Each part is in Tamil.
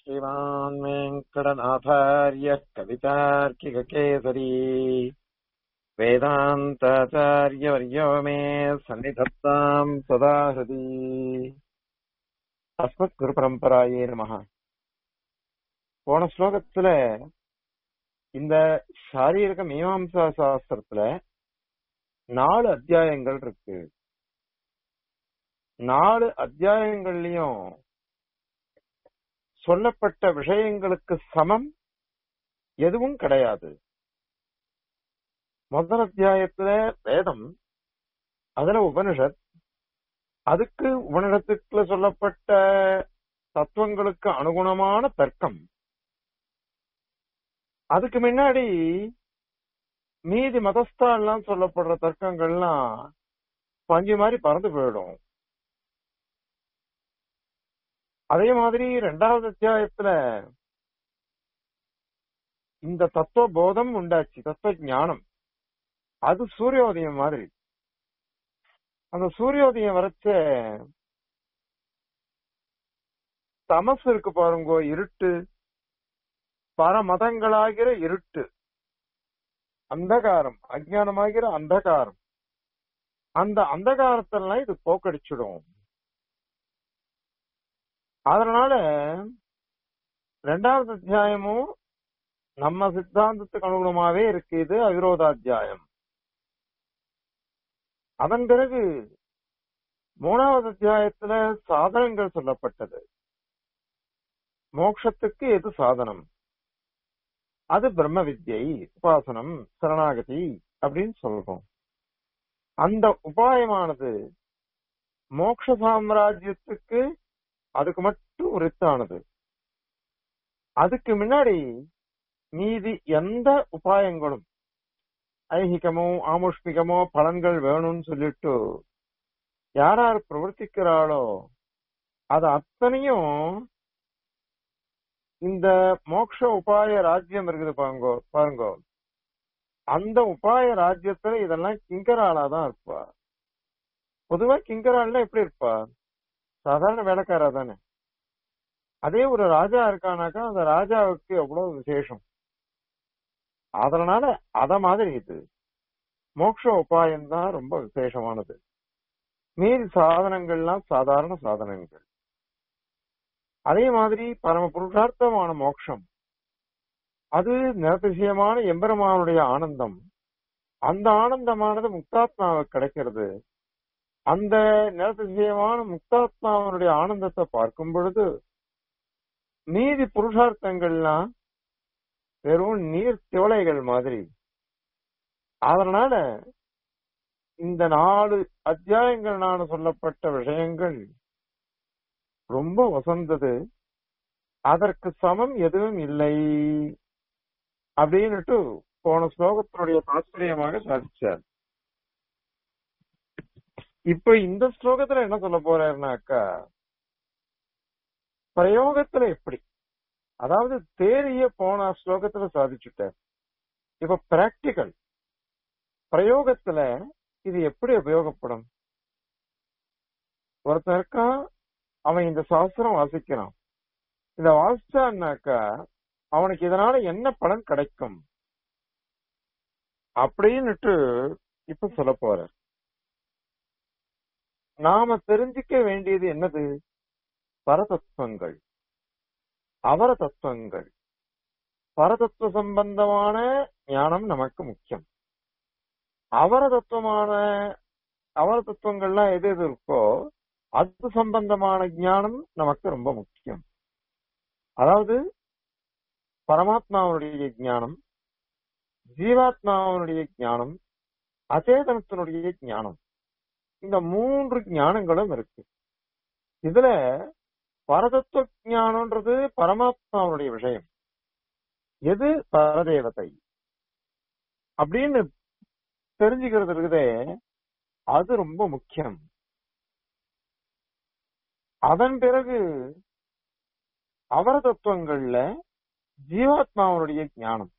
श्रीमान् वेङ्कटनाथार्यः कवितार्किककेसरी वेदान्ताचार्यवर्यो मे सन्निधत्ताम् सदा हृदि அஸ்மத்குருபரம்பராயே நமஹ போன ஸ்லோகத்துல இந்த சாரீரக மீமாம்சா சாஸ்திரத்துல நாலு அத்தியாயங்கள் இருக்கு நாலு அத்தியாயங்கள்லயும் சொல்லப்பட்ட விஷயங்களுக்கு சமம் எதுவும் கிடையாது முதல் அத்தியாயத்துல வேதம் அதுல உபனிஷத் அதுக்கு உபனிடத்துக்குள்ள சொல்லப்பட்ட தத்துவங்களுக்கு அனுகுணமான தர்க்கம் அதுக்கு முன்னாடி மீதி மதஸ்தான்லாம் சொல்லப்படுற தர்க்கங்கள்லாம் பஞ்சு மாதிரி பறந்து போயிடும் அதே மாதிரி ரெண்டாவது அத்தியாயத்துல இந்த தத்துவ போதம் உண்டாச்சு தத்துவ ஞானம் அது சூரியோதயம் மாதிரி அந்த சூரியோதயம் வரைச்ச தமசு இருக்கு பாருங்க இருட்டு பரமதங்களாகிற இருட்டு அந்தகாரம் அஜானமாகிற அந்தகாரம் அந்த அந்தகாரத்தெல்லாம் இது போக்கடிச்சிடும் அதனால ரெண்டாவது அத்தியாயமும் நம்ம சித்தாந்தத்துக்கு அனுகுணமாவே இருக்கு இது அவிரோதாத்தியாயம் அதன் பிறகு மூணாவது அத்தியாயத்துல சாதனங்கள் சொல்லப்பட்டது மோக்ஷத்துக்கு எது சாதனம் அது பிரம்ம வித்யை உபாசனம் சரணாகதி அப்படின்னு சொல்றோம் அந்த உபாயமானது மோக்ஷ சாம்ராஜ்யத்துக்கு அதுக்கு மட்டும் உரித்தானது அதுக்கு முன்னாடி மீதி எந்த உபாயங்களும் ஐகிகமோ ஆமுஷ்மிகமோ பலன்கள் வேணும்னு சொல்லிட்டு யார் யார் பிரவர்த்திக்கிறாளோ அது அத்தனையும் இந்த மோக்ஷ உபாய ராஜ்யம் இருக்குது பாருங்க பாருங்க அந்த உபாய ராஜ்யத்துல இதெல்லாம் கிங்கராளா தான் இருப்பா பொதுவா கிங்கராள்னா எப்படி இருப்பா சாதாரண வேலைக்காரா தானே அதே ஒரு ராஜா இருக்கானாக்கா அந்த ராஜாவுக்கு எவ்வளவு விசேஷம் அதனால அத மாதிரி இது மோக்ஷ உபாயம் தான் ரொம்ப விசேஷமானது மீதி சாதனங்கள்லாம் சாதாரண சாதனங்கள் அதே மாதிரி பரம புருஷார்த்தமான மோட்சம் அது நிரதிசயமான எம்பெருமானுடைய ஆனந்தம் அந்த ஆனந்தமானது முக்தாத்மாவுக்கு கிடைக்கிறது அந்த நிரதிசயமான முக்தாத்மாவனுடைய ஆனந்தத்தை பார்க்கும் பொழுது மீதி புருஷார்த்தங்கள்லாம் வெறும் நீர் திவளைகள் மாதிரி அதனால இந்த நாலு அத்தியாயங்கள் நான் சொல்லப்பட்ட விஷயங்கள் ரொம்ப வசந்தது அதற்கு சமம் எதுவும் இல்லை அப்படின்னுட்டு போன ஸ்லோகத்தினுடைய தாத்பரியமாக சாதிச்சார் இப்ப இந்த ஸ்லோகத்துல என்ன சொல்ல போறாருனாக்கா பிரயோகத்துல எப்படி அதாவது தேரிய போன ஸ்லோகத்துல சாதிச்சுட்டார் இப்ப பிராக்டிக்கல் பிரயோகத்துல இது எப்படி உபயோகப்படும் ஒருத்தன் இருக்கான் அவன் இந்த சாஸ்திரம் வாசிக்கிறான் இத வாசிச்சான்னாக்கா அவனுக்கு இதனால என்ன பலன் கிடைக்கும் அப்படின்னுட்டு இப்ப சொல்ல போற நாம தெரிஞ்சுக்க வேண்டியது என்னது பரதத்துவங்கள் அவர தத்துவங்கள் பரதத்துவ சம்பந்தமான ஞானம் நமக்கு முக்கியம் அவர தத்துவமான அவர தத்துவங்கள்லாம் எது எது இருக்கோ அது சம்பந்தமான ஞானம் நமக்கு ரொம்ப முக்கியம் அதாவது பரமாத்மாவுடைய ஞானம் ஜீவாத்மாவனுடைய ஞானம் அச்சேதனத்தினுடைய ஞானம் இந்த மூன்று ஞானங்களும் இருக்கு இதுல பரதத்துவ ஞானம்ன்றது பரமாத்மாவுடைய விஷயம் எது பரதேவதை அப்படின்னு தெரிஞ்சுக்கிறது இருக்குதே அது ரொம்ப முக்கியம் அதன் பிறகு அவர தத்துவங்கள்ல ஜீவாத்மாவனுடைய ஞானம்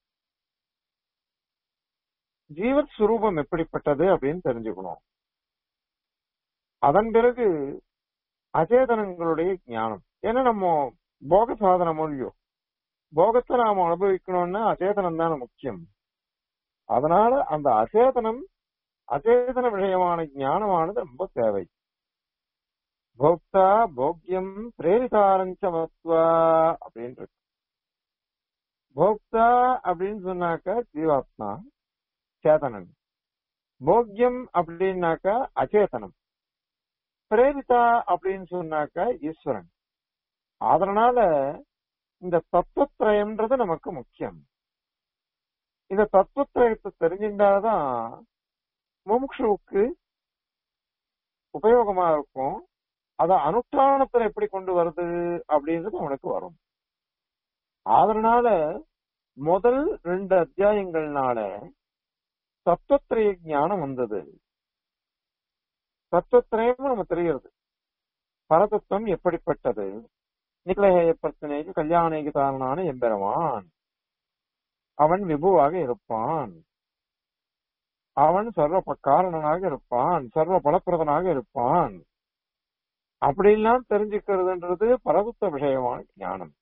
ஜீவத் சுரூபம் எப்படிப்பட்டது அப்படின்னு தெரிஞ்சுக்கணும் அதன் பிறகு அச்சேதனங்களுடைய ஞானம் ஏன்னா நம்ம போக சாதன மொழியோ போகத்தை நாம அனுபவிக்கணும்னா அச்சேதனம் தானே முக்கியம் அதனால அந்த அச்சேதனம் அச்சேதன விஷயமான ஞானமானது ரொம்ப தேவை போக்தா போக்கியம் பிரேரிதாரஞ்ச மத்வா அப்படின்னு இருக்கு போக்தா அப்படின்னு சொன்னாக்க ஜீவாத்மா சேதனன் போக்கியம் அப்படின்னாக்கா அச்சேதனம் பிரேரிதா அப்படின்னு சொன்னாக்கா ஈஸ்வரன் அதனால இந்த தத்துவத்திரயம்ன்றது நமக்கு முக்கியம் இந்த தத்துவத்திரயத்தை தெரிஞ்சிருந்தாதான் முமுட்சுவுக்கு உபயோகமா இருக்கும் அத அனுஷ்டானத்துல எப்படி கொண்டு வருது அப்படின்றது அவனுக்கு வரும் அதனால முதல் ரெண்டு அத்தியாயங்கள்னால தத்துவத்திரய ஞானம் வந்தது தத்துவத்திரயம் நம்ம தெரிகிறது பரதத்துவம் எப்படிப்பட்டது நிக்கலஹேய பிரச்சனைக்கு கல்யாணிக்கு தாரனான எம்பெருமான் அவன் விபுவாக இருப்பான் அவன் சர்வ ப- காரணனாக இருப்பான் சர்வ பலப்பிரதனாக இருப்பான் அப்படிலாம் தெரிஞ்சுக்கிறதுன்றது பரதத்துவ விஷயமான ஞானம்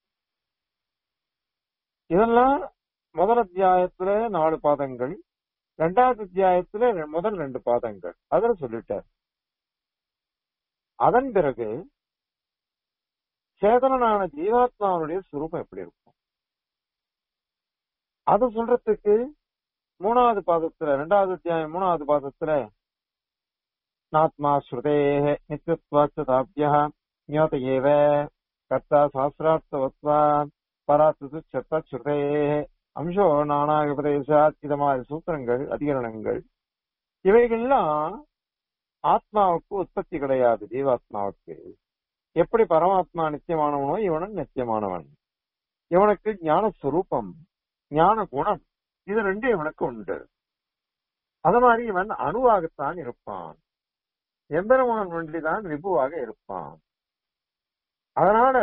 இதெல்லாம் முதல் அத்தியாயத்துல நாலு பாதங்கள் ரெண்டாவது அத்தியாயத்துல ரெ- முதல் ரெண்டு பாதங்கள் அதுல சொல்லிட்டார் அதன் பிறகு சேதனனான ஜீவாத்மாவுடைய சுரூபம் எப்படி இருக்கும் அது சொல்றதுக்கு மூணாவது பாதத்துல ரெண்டாவது அத்தியாயம் மூணாவது பாதத்துல நாத்மா ஸ்ருதே நித்தியத்வாச்சதாபிய ஞாத ஏவ கர்த்தா சாஸ்திரார்த்தவத்வா பராத்து சத்த ஸ்ருதே அம்சோ நானா உபதேசாத் இது மாதிரி சூத்திரங்கள் அதிகரணங்கள் இவைகள்லாம் ஆத்மாவுக்கு உற்பத்தி கிடையாது ஜீவாத்மாவுக்கு எப்படி பரமாத்மா நித்தியமானவனோ இவனும் நித்தியமானவன் இவனுக்கு ஞான சுரூபம் ஞான குணம் இது ரெண்டும் இவனுக்கு உண்டு அது மாதிரி இவன் அணுவாகத்தான் இருப்பான் எம்பெருமான் ஒன்றிதான் விபுவாக இருப்பான் அதனால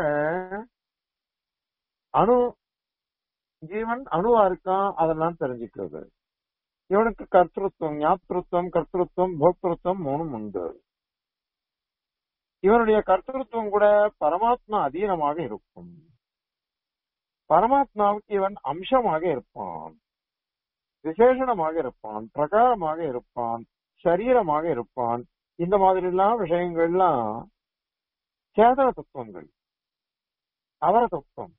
அணு ஜீவன் அணுவா இருக்கான் அதெல்லாம் தெரிஞ்சுக்கிறது இவனுக்கு கர்த்திருவம் ஞாத்திருத்தம் கர்த்திருவம் போக்திருத்தம் மூணும் உண்டு இவனுடைய கர்த்திருவம் கூட பரமாத்மா அதீனமாக இருக்கும் பரமாத்மாவுக்கு இவன் அம்சமாக இருப்பான் விசேஷணமாக இருப்பான் பிரகாரமாக இருப்பான் சரீரமாக இருப்பான் இந்த மாதிரி எல்லாம் விஷயங்கள்லாம் சேதன தத்துவங்கள் அவர தத்துவம்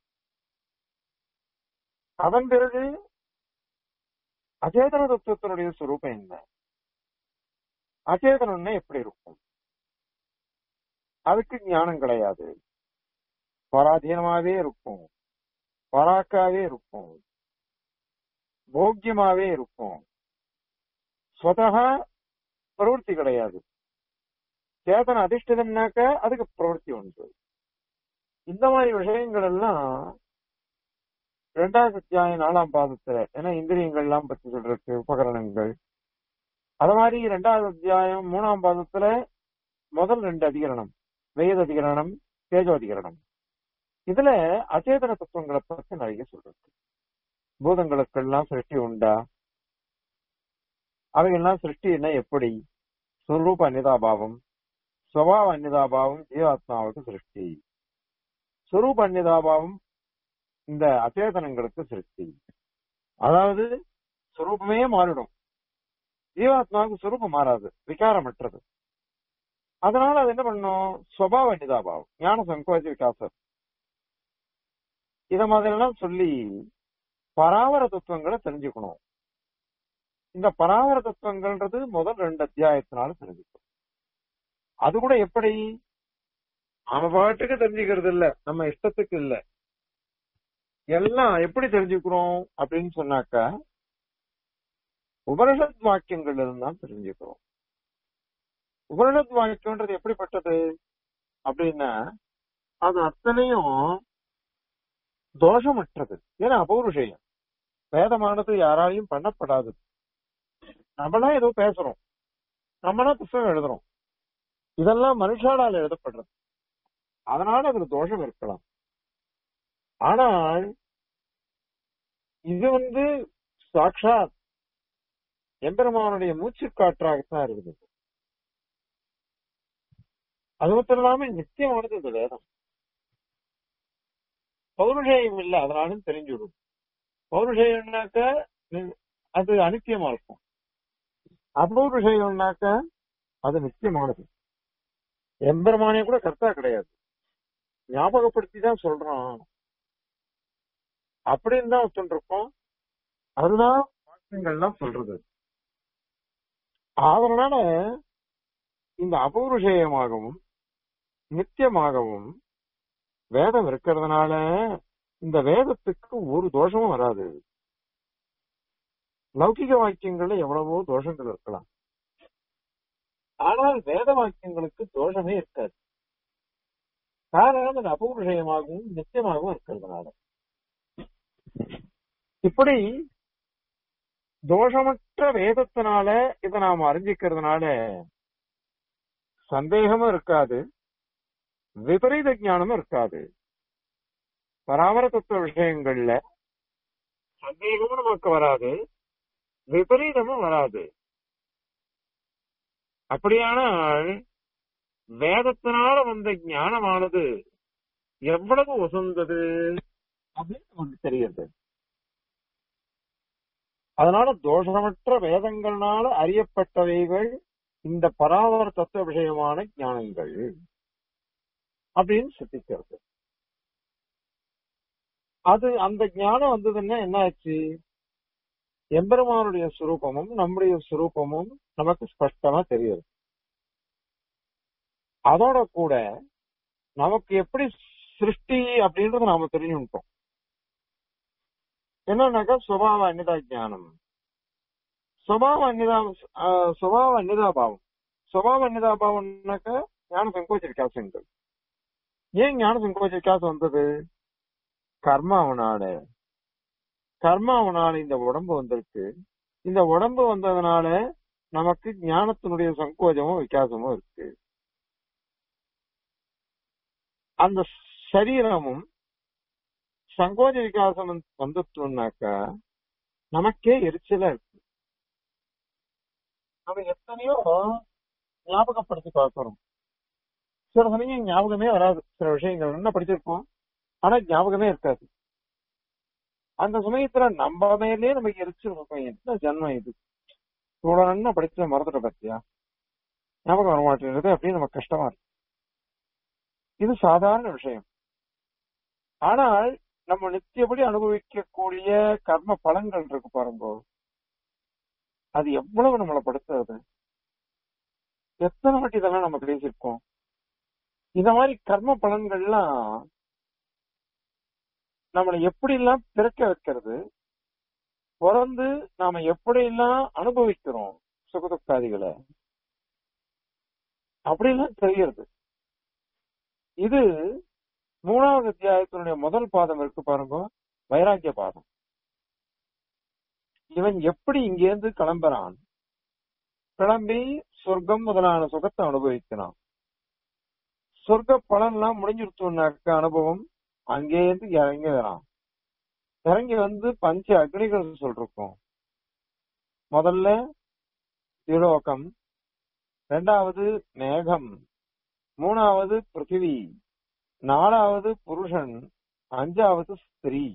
அதன் பிறகு அச்சேதன தத்துவத்தினுடைய சுரூபம் என்ன அச்சேதனம்னா எப்படி இருக்கும் அதுக்கு ஞானம் கிடையாது பராதீனமாவே இருக்கும் பராக்காவே இருக்கும் போக்கியமாவே இருக்கும் ஸ்வதகா பிரவருத்தி கிடையாது சேதன அதிஷ்டிதம்னாக்க அதுக்கு பிரவருத்தி உண்டு இந்த மாதிரி விஷயங்கள் எல்லாம் ரெண்டாவது அத்தியாயம் நாலாம் பாதத்துல ஏன்னா இந்திரியங்கள் எல்லாம் பத்தி சொல்றதுக்கு உபகரணங்கள் அது மாதிரி ரெண்டாவது அத்தியாயம் மூணாம் பாதத்துல முதல் ரெண்டு அதிகரணம் வேத அதிகரணம் தேஜோ அதிகரணம் இதுல அச்சேதன தத்துவங்களை பத்தி நிறைய சொல்றது பூதங்களுக்கெல்லாம் சிருஷ்டி உண்டா அவைகள்லாம் சிருஷ்டி என்ன எப்படி சுரூப அந்நிதாபாவம் சுவாவ அந்நிதாபாவம் ஜீவாத்மாவுக்கு சிருஷ்டி சுரூப அந்நிதாபாவம் இந்த அச்சேதனங்களுக்கு சிருஷ்டி அதாவது சுரூபமே மாறிடும் ஜீவாத்மாவுக்கு சுரூபம் மாறாது விகாரமற்றது அதனால அது என்ன பண்ணும் சுவாவ அந்நிதாபாவம் ஞான சங்கோஜ விகாசம் இத மாதிரி எல்லாம் சொல்லி பராவர தத்துவங்களை தெரிஞ்சுக்கணும் இந்த பராவர தத்துவங்கள்ன்றது முதல் ரெண்டு அத்தியாயத்தினால தெரிஞ்சுக்கணும் அது கூட எப்படி அவன் பாட்டுக்கு தெரிஞ்சுக்கிறது இல்ல நம்ம இஷ்டத்துக்கு இல்ல எல்லாம் எப்படி தெரிஞ்சுக்கிறோம் அப்படின்னு சொன்னாக்கா உபனிஷத் வாக்கியங்கள்ல இருந்து தான் தெரிஞ்சுக்கிறோம் உபனிஷத் வாக்கியம்ன்றது எப்படிப்பட்டது அப்படின்னா அது அத்தனையும் தோஷமற்றது ஏன்னா அபௌருஷயம் வேதமானது யாராலையும் பண்ணப்படாது நம்மளா ஏதோ பேசுறோம் நம்மளா புத்தகம் எழுதுறோம் இதெல்லாம் மனுஷாலால் எழுதப்படுறது அதனால அதுல தோஷம் இருக்கலாம் ஆனால் இது வந்து சாட்சாத் எம்பெருமானுடைய மூச்சு காற்றாகத்தான் இருக்குது அது மட்டும் இல்லாம நித்தியமானது இந்த வேதம் பௌருஷேயம் இல்ல அதனாலும் தெரிஞ்சுடும் பௌருஷேயம்னாக்க நி- அது அனித்தியமா இருக்கும் அபௌருஷேயம்னாக்க அது நித்தியமானது எம்பெருமானே கூட கர்த்தா கிடையாது ஞாபகப்படுத்தி தான் சொல்றான் அப்படின்னு தான் ஒத்துருக்கோம் அதுதான் வாக்கியங்கள்லாம் சொல்றது அதனால இந்த அபௌருஷேயமாகவும் நித்தியமாகவும் வேதம் இருக்கிறதுனால இந்த வேதத்துக்கு ஒரு தோஷமும் வராது லௌகிக வாக்கியங்கள்ல எவ்வளவோ தோஷங்கள் இருக்கலாம் ஆனால் வேத வாக்கியங்களுக்கு தோஷமே இருக்காது காரணம் அது அபௌருஷயமாகவும் நித்தியமாகவும் இருக்கிறதுனால இப்படி தோஷமற்ற வேதத்தினால இதை நாம் அறிஞ்சிக்கிறதுனால சந்தேகமும் இருக்காது விபரீத ஞானமும் இருக்காது பராமர தத்துவ விஷயங்கள்ல சந்தேகமும் நமக்கு வராது விபரீதமும் வராது அப்படியானால் வேதத்தினால வந்த ஞானமானது எவ்வளவு உசந்தது அப்படின்னு நமக்கு தெரியுது அதனால தோஷமற்ற வேதங்களால அறியப்பட்டவைகள் இந்த பராமர தத்துவ விஷயமான ஞானங்கள் அப்படின்னு சித்திக்கிறது அது அந்த ஞானம் வந்ததுன்னா என்ன ஆச்சு எம்பெருமானுடைய சுரூபமும் நம்முடைய சுரூபமும் நமக்கு ஸ்பஷ்டமா தெரியுது அதோட கூட நமக்கு எப்படி சிருஷ்டி அப்படின்றத நாம தெரிஞ்சுட்டோம் என்னன்னாக்கா சுபாவ அந்நிதா ஞானம் சுபாவ அந்நிதா ஆஹ், சுபாவ அந்நிதா பாவம் சுபாவ அந்நிதா பாவம்னாக்கா ஞான சங்கோச்ச விகாசங்கள் ஏன் ஞான சங்கோச்ச விகாசம் வந்தது கர்மாவனால கர்மாவனால இந்த உடம்பு வந்திருக்கு இந்த உடம்பு வந்ததுனால நமக்கு ஞானத்தினுடைய சங்கோஜமும் விகாசமும் இருக்கு அந்த சரீரமும் சங்கோஜ விகாசம் வந்து- வந்துட்டோம்னாக்கா நமக்கே எரிச்சலா இருக்கு நம்ம எத்தனையோ ஞாபகப்படுத்தி பார்க்கிறோம் சில சமயம் ஞாபகமே வராது சில விஷயங்கள் என்ன படிச்சிருப்போம் ஆனா ஞாபகமே இருக்காது அந்த சமயத்துல நம்ம மேலே நமக்கு எரிச்சல் இருக்கும் என்ன ஜன்மம் இது இவ்வளவு நல்லா படிச்ச மறந்துட்ட பத்தியா ஞாபகம் வர மாட்டேங்கிறது அப்படின்னு நமக்கு கஷ்டமா இருக்கு இது சாதாரண விஷயம் ஆனால் நம்ம நித்தியபடி அனுபவிக்கக்கூடிய கர்ம பலன்கள் இருக்கு பாருங்க அது எவ்வளவு நம்மளை படுத்துறது எத்தனை வாட்டி இதெல்லாம் நம்ம பேசியிருக்கோம் இந்த மாதிரி கர்ம பலன்கள்லாம் நம்மளை எப்படி எல்லாம் பிறக்க வைக்கிறது பிறந்து நாம எப்படி எல்லாம் அனுபவிக்கிறோம் சுகதுக்காதிகளை அப்படிலாம் தெரிகிறது இது மூணாவது அத்தியாயத்தினுடைய முதல் பாதம் இருக்கு பாருங்க வைராக்கிய பாதம் இவன் எப்படி இங்கேருந்து கிளம்புறான் கிளம்பி சொர்க்கம் முதலான சுகத்தை அனுபவிக்கிறான் சொர்க்க பலன்லாம் முடிஞ்சிருத்தோம்னாக்க அனுபவம் அங்கேருந்து இறங்கி வரான் இறங்கி வந்து பஞ்ச அக்னிகள் சொல்றோம் முதல்ல திலோகம் ரெண்டாவது மேகம் மூணாவது பிருத்திவி நாலாவது புருஷன் அஞ்சாவது ஸ்திரீ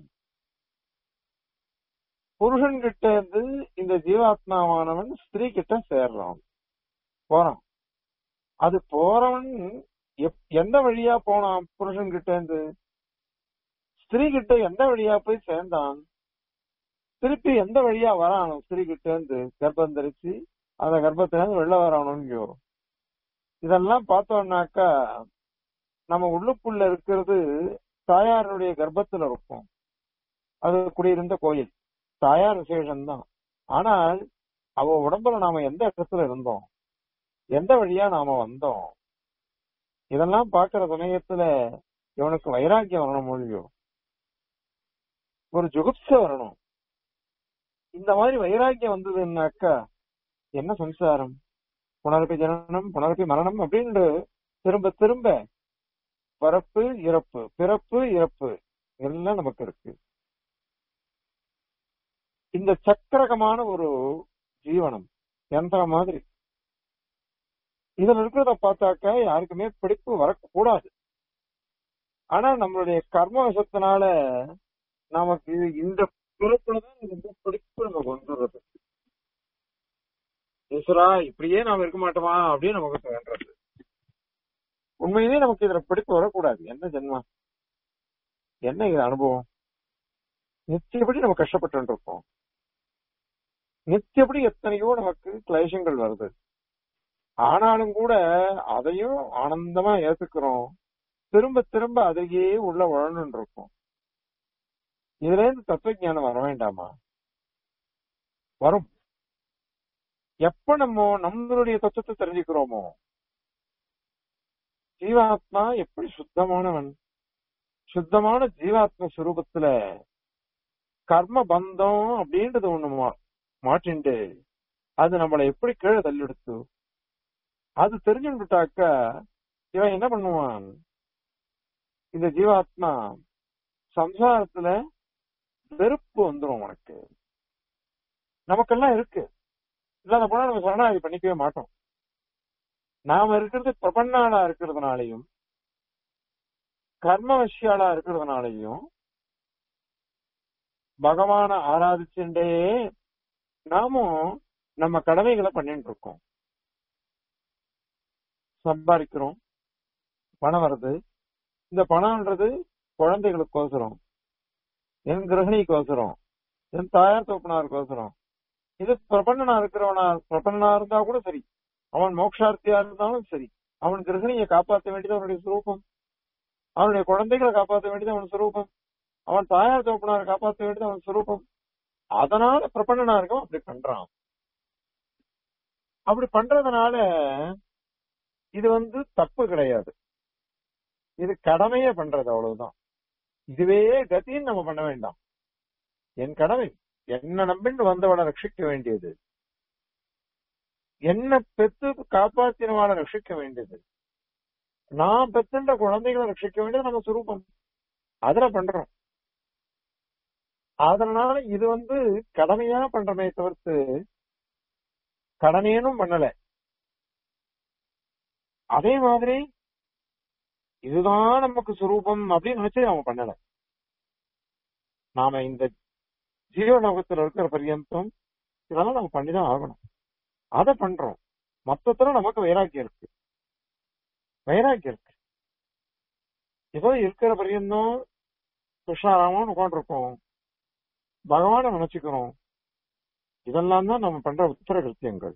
புருஷன் கிட்ட இருந்து இந்த ஜீவாத்மாவானவன் ஸ்திரீ கிட்ட சேர்றான் போறான் அது போறவன் எப்- எந்த வழியா போனான் புருஷன் கிட்ட இருந்து ஸ்திரீ கிட்ட எந்த வழியா போய் சேர்ந்தான் திருப்பி எந்த வழியா வரானோ ஸ்திரீ கிட்ட இருந்து கர்ப்பம் தரிச்சு அந்த கர்ப்பத்துல இருந்து வெளில வரானோன்னு இதெல்லாம் பார்த்தோம்னாக்கா நம்ம உள்ளுக்குள்ள இருக்கிறது தாயாருடைய கர்ப்பத்துல இருக்கும் அது குடியிருந்த கோயில் தாயார் விசேஷம்தான் ஆனால் அவ உடம்புல நாம எந்த இடத்துல இருந்தோம் எந்த வழியா நாம வந்தோம் இதெல்லாம் பாக்குற சமயத்துல இவனுக்கு வைராக்கியம் வரணும் மொழியோ ஒரு ஜுகுப்ச வரணும் இந்த மாதிரி வைராக்கியம் வந்ததுன்னாக்கா என்ன சம்சாரம் புனரப்பி ஜனனம் புனரப்பி மரணம் அப்படின்ட்டு திரும்ப திரும்ப பிறப்பு இறப்பு பிறப்பு இறப்பு எல்லாம் நமக்கு இருக்கு இந்த சக்கரகமான ஒரு ஜீவனம் யந்திரம் மாதிரி இதுல இருக்கிறத பார்த்தாக்க யாருக்குமே பிடிப்பு வரக்கூடாது ஆனா நம்மளுடைய கர்ம வசத்தினால நமக்கு இந்த பிறப்புலதான் இந்த பிடிப்பு நமக்கு வந்துடுறது ஈஸ்வரா இப்படியே நாம இருக்க மாட்டோமா அப்படின்னு நமக்கு தோன்றது உண்மையிலேயே நமக்கு இதுல பிடிப்பு வரக்கூடாது என்ன ஜென்மம் என்ன இது அனுபவம் நித்தியப்படி நம்ம கஷ்டப்பட்டு இருக்கோம் நித்தியப்படி எத்தனையோ நமக்கு கிளேசங்கள் வருது ஆனாலும் கூட அதையும் ஆனந்தமா ஏத்துக்கிறோம் திரும்ப திரும்ப அதையே உள்ள உழன்னு இருக்கும் இதுல இருந்து தத்துவ ஞானம் வர வேண்டாமா வரும் எப்ப நம்ம நம்மளுடைய தத்துவத்தை தெரிஞ்சுக்கிறோமோ ஜீவாத்மா எப்படி சுத்தமானவன் சுத்தமான ஜீவாத்ம சுரூபத்துல கர்ம பந்தம் அப்படின்றது ஒண்ணு மா- மாட்டிண்டு அது நம்மளை எப்படி கீழே தள்ளிடுத்து அது தெரிஞ்சுட்டாக்க இவன் என்ன பண்ணுவான் இந்த ஜீவாத்மா சம்சாரத்துல வெறுப்பு வந்துரும் உனக்கு நமக்கெல்லாம் இருக்கு இல்லாத போனா நம்ம சரணாகி பண்ணிக்கவே மாட்டோம் நாம இருக்கிறது பிரபன்னாளா இருக்கிறதுனாலையும் கர்மவசியாளா இருக்கிறதுனாலையும் பகவான ஆராதிச்சுட்டே நாமும் நம்ம கடமைகளை பண்ணிட்டு இருக்கோம் சம்பாதிக்கிறோம் பணம் வருது இந்த பணம்ன்றது குழந்தைகளுக்கோசரம் என் கிரகணிக்கோசரம் என் தாயார் தோப்பனாருக்கோசரம் இது பிரபன்னனா இருக்கிறவனா பிரபன்னனா இருந்தா கூட சரி அவன் மோட்சார்த்தியா இருந்தாலும் சரி அவன் கிரகணியை காப்பாற்ற வேண்டியது அவனுடைய சுரூபம் அவனுடைய குழந்தைகளை காப்பாற்ற வேண்டியது அவன் சுரூபம் அவன் தாயார் தோப்பனாரை காப்பாற்ற வேண்டியது அவன் சுரூபம் அதனால பிரபன்னனா இருக்கவன் அப்படி பண்றான் அப்படி பண்றதுனால இது வந்து தப்பு கிடையாது இது கடமையே பண்றது அவ்வளவுதான் இதுவே கத்தின்னு நம்ம பண்ண வேண்டாம் என் கடமை என்ன நம்பின்னு வந்தவனை ரட்சிக்க வேண்டியது என்ன பெத்து காப்பாத்தினவாளை ரட்சிக்க வேண்டியது நான் பெத்துன்ற குழந்தைகளை ரட்சிக்க வேண்டியது நம்ம சுரூபம் அதுல பண்றோம் அதனால இது வந்து கடமையா பண்றமே தவிர்த்து கடமையனும் பண்ணல அதே மாதிரி இதுதான் நமக்கு சுரூபம் அப்படின்னு நினைச்சு அவன் பண்ணல நாம இந்த ஜீவலோகத்துல இருக்கிற பர்யந்தம் இதெல்லாம் நம்ம பண்ணிதான் ஆகணும் அதை பண்றோம் மொத்தத்துல நமக்கு வைராக்கியம் இருக்கு வைராக்கியம் இருக்கு ஏதோ இருக்கிற பர்யந்தம் கிருஷ்ணாராமன் உட்காந்துருக்கோம் பகவானை நினைச்சுக்கிறோம் இதெல்லாம் தான் நம்ம பண்ற உத்தர கிருத்தியங்கள்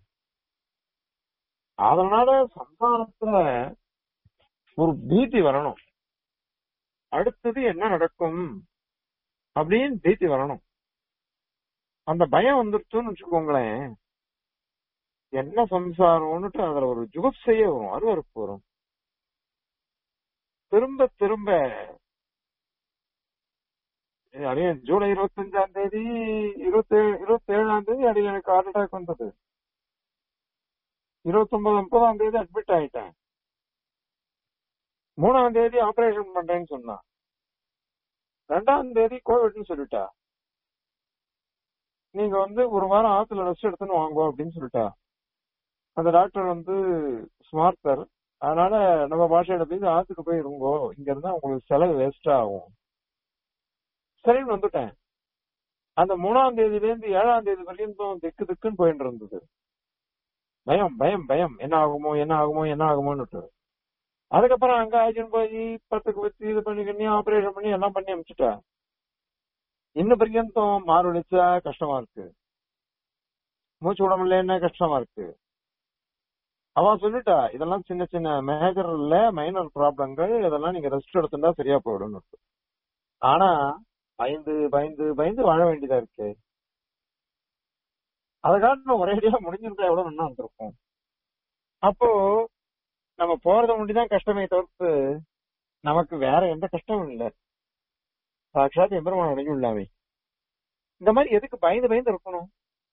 அதனால சம்சாரத்துல ஒரு பீதி வரணும் அடுத்தது என்ன நடக்கும் அப்படின்னு பீதி வரணும் அந்த பயம் வந்துருச்சுன்னு வச்சுக்கோங்களேன் என்ன சம்சாரம்னுட்டு அதுல ஒரு ஜுகுப்சையே வரும் அருவறுப்பு வரும் திரும்ப திரும்ப அடியே ஜூலை இருபத்தஞ்சாம் தேதி இருபத்தி இருபத்தி ஏழாம் தேதி அடி எனக்கு ஹார்ட் அட்டாக் வந்தது இருபத்தி ஒன்பது முப்பதாம் தேதி அட்மிட் ஆயிட்டேன் மூணாம் தேதி ஆபரேஷன் பண்றேன்னு சொன்னான் ரெண்டாம் தேதி கோவிட்னு சொல்லிட்டா நீங்க வந்து ஒரு வாரம் ஆத்துல ரெஸ்ட் எடுத்துன்னு வாங்க அப்படின்னு சொல்லிட்டா அந்த டாக்டர் வந்து ஸ்மார்த்தர் அதனால நம்ம பாஷையில போய் ஆத்துக்கு போய் இருங்கோ இங்க இருந்தா உங்களுக்கு செலவு வேஸ்டா ஆகும் சரின்னு வந்துட்டேன் அந்த மூணாம் தேதியில இருந்து ஏழாம் தேதி வரையும் திக்கு திக்குன்னு போயிட்டு இருந்தது பயம் பயம் பயம் என்ன ஆகுமோ என்ன ஆகுமோ என்ன ஆகுமோன்னு அதுக்கப்புறம் அங்க ஆச்சுன்னு போய் பத்துக்கு வச்சு இது பண்ணி பண்ணி ஆபரேஷன் பண்ணி எல்லாம் பண்ணி அனுப்பிச்சுட்டா இன்னும் பர்யந்தம் மாறுவழிச்சா கஷ்டமா இருக்கு மூச்சு விட முடியலன்னா கஷ்டமா இருக்கு அவன் சொல்லிட்டா இதெல்லாம் சின்ன சின்ன மேஜர் இல்ல மைனர் ப்ராப்ளங்கள் இதெல்லாம் நீங்க ரெஸ்ட் எடுத்துட்டா சரியா போயிடும் ஆனா பயந்து பயந்து பயந்து வாழ வேண்டியதா இருக்கு அதை காட்டின ஒரேடியா முடிஞ்சிருந்தா எவ்வளவு நல்லா வந்திருக்கும் அப்போ நம்ம போறத முடிதான் கஷ்டமே தவிர்த்து நமக்கு வேற எந்த கஷ்டமும் இல்லை சாட்சாத் எம்பெருமான அடங்கி உள்ளாமே இந்த மாதிரி எதுக்கு பயந்து பயந்து இருக்கணும்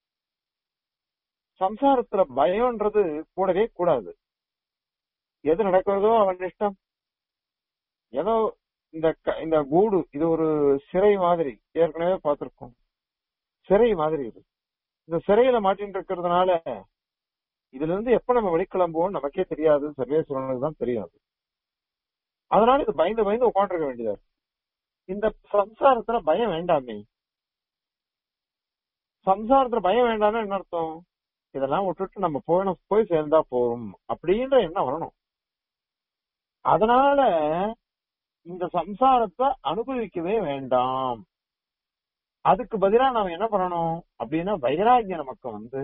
சம்சாரத்துல பயம்ன்றது கூடவே கூடாது எது நடக்கிறதோ அவன் இஷ்டம் ஏதோ இந்த இந்த கூடு இது ஒரு சிறை மாதிரி ஏற்கனவே பார்த்திருக்கோம் சிறை மாதிரி இது இந்த சிறையில மாட்டின்னு இருக்கிறதுனால இதுல இருந்து எப்ப நம்ம வெளிக்கிளம்புவோம் நமக்கே தெரியாது சர்வேஸ்வரனுக்கு தான் தெரியாது அதனால இது பயந்து பயந்து உட்காந்துருக்க வேண்டியதா இருக்கு. இந்த சம்சாரத்துல பயம் வேண்டாமே சம்சாரத்துல பயம் வேண்டாம்னா என்ன அர்த்தம் இதெல்லாம் விட்டுட்டு நம்ம போய் போய் சேர்ந்தா போதும் அப்படின்ற எண்ணம் வரணும் அதனால இந்த சம்சாரத்தை அனுபவிக்கவே வேண்டாம் அதுக்கு பதிலா நாம என்ன பண்ணணும் அப்படின்னா வைராகியம் நமக்கு வந்து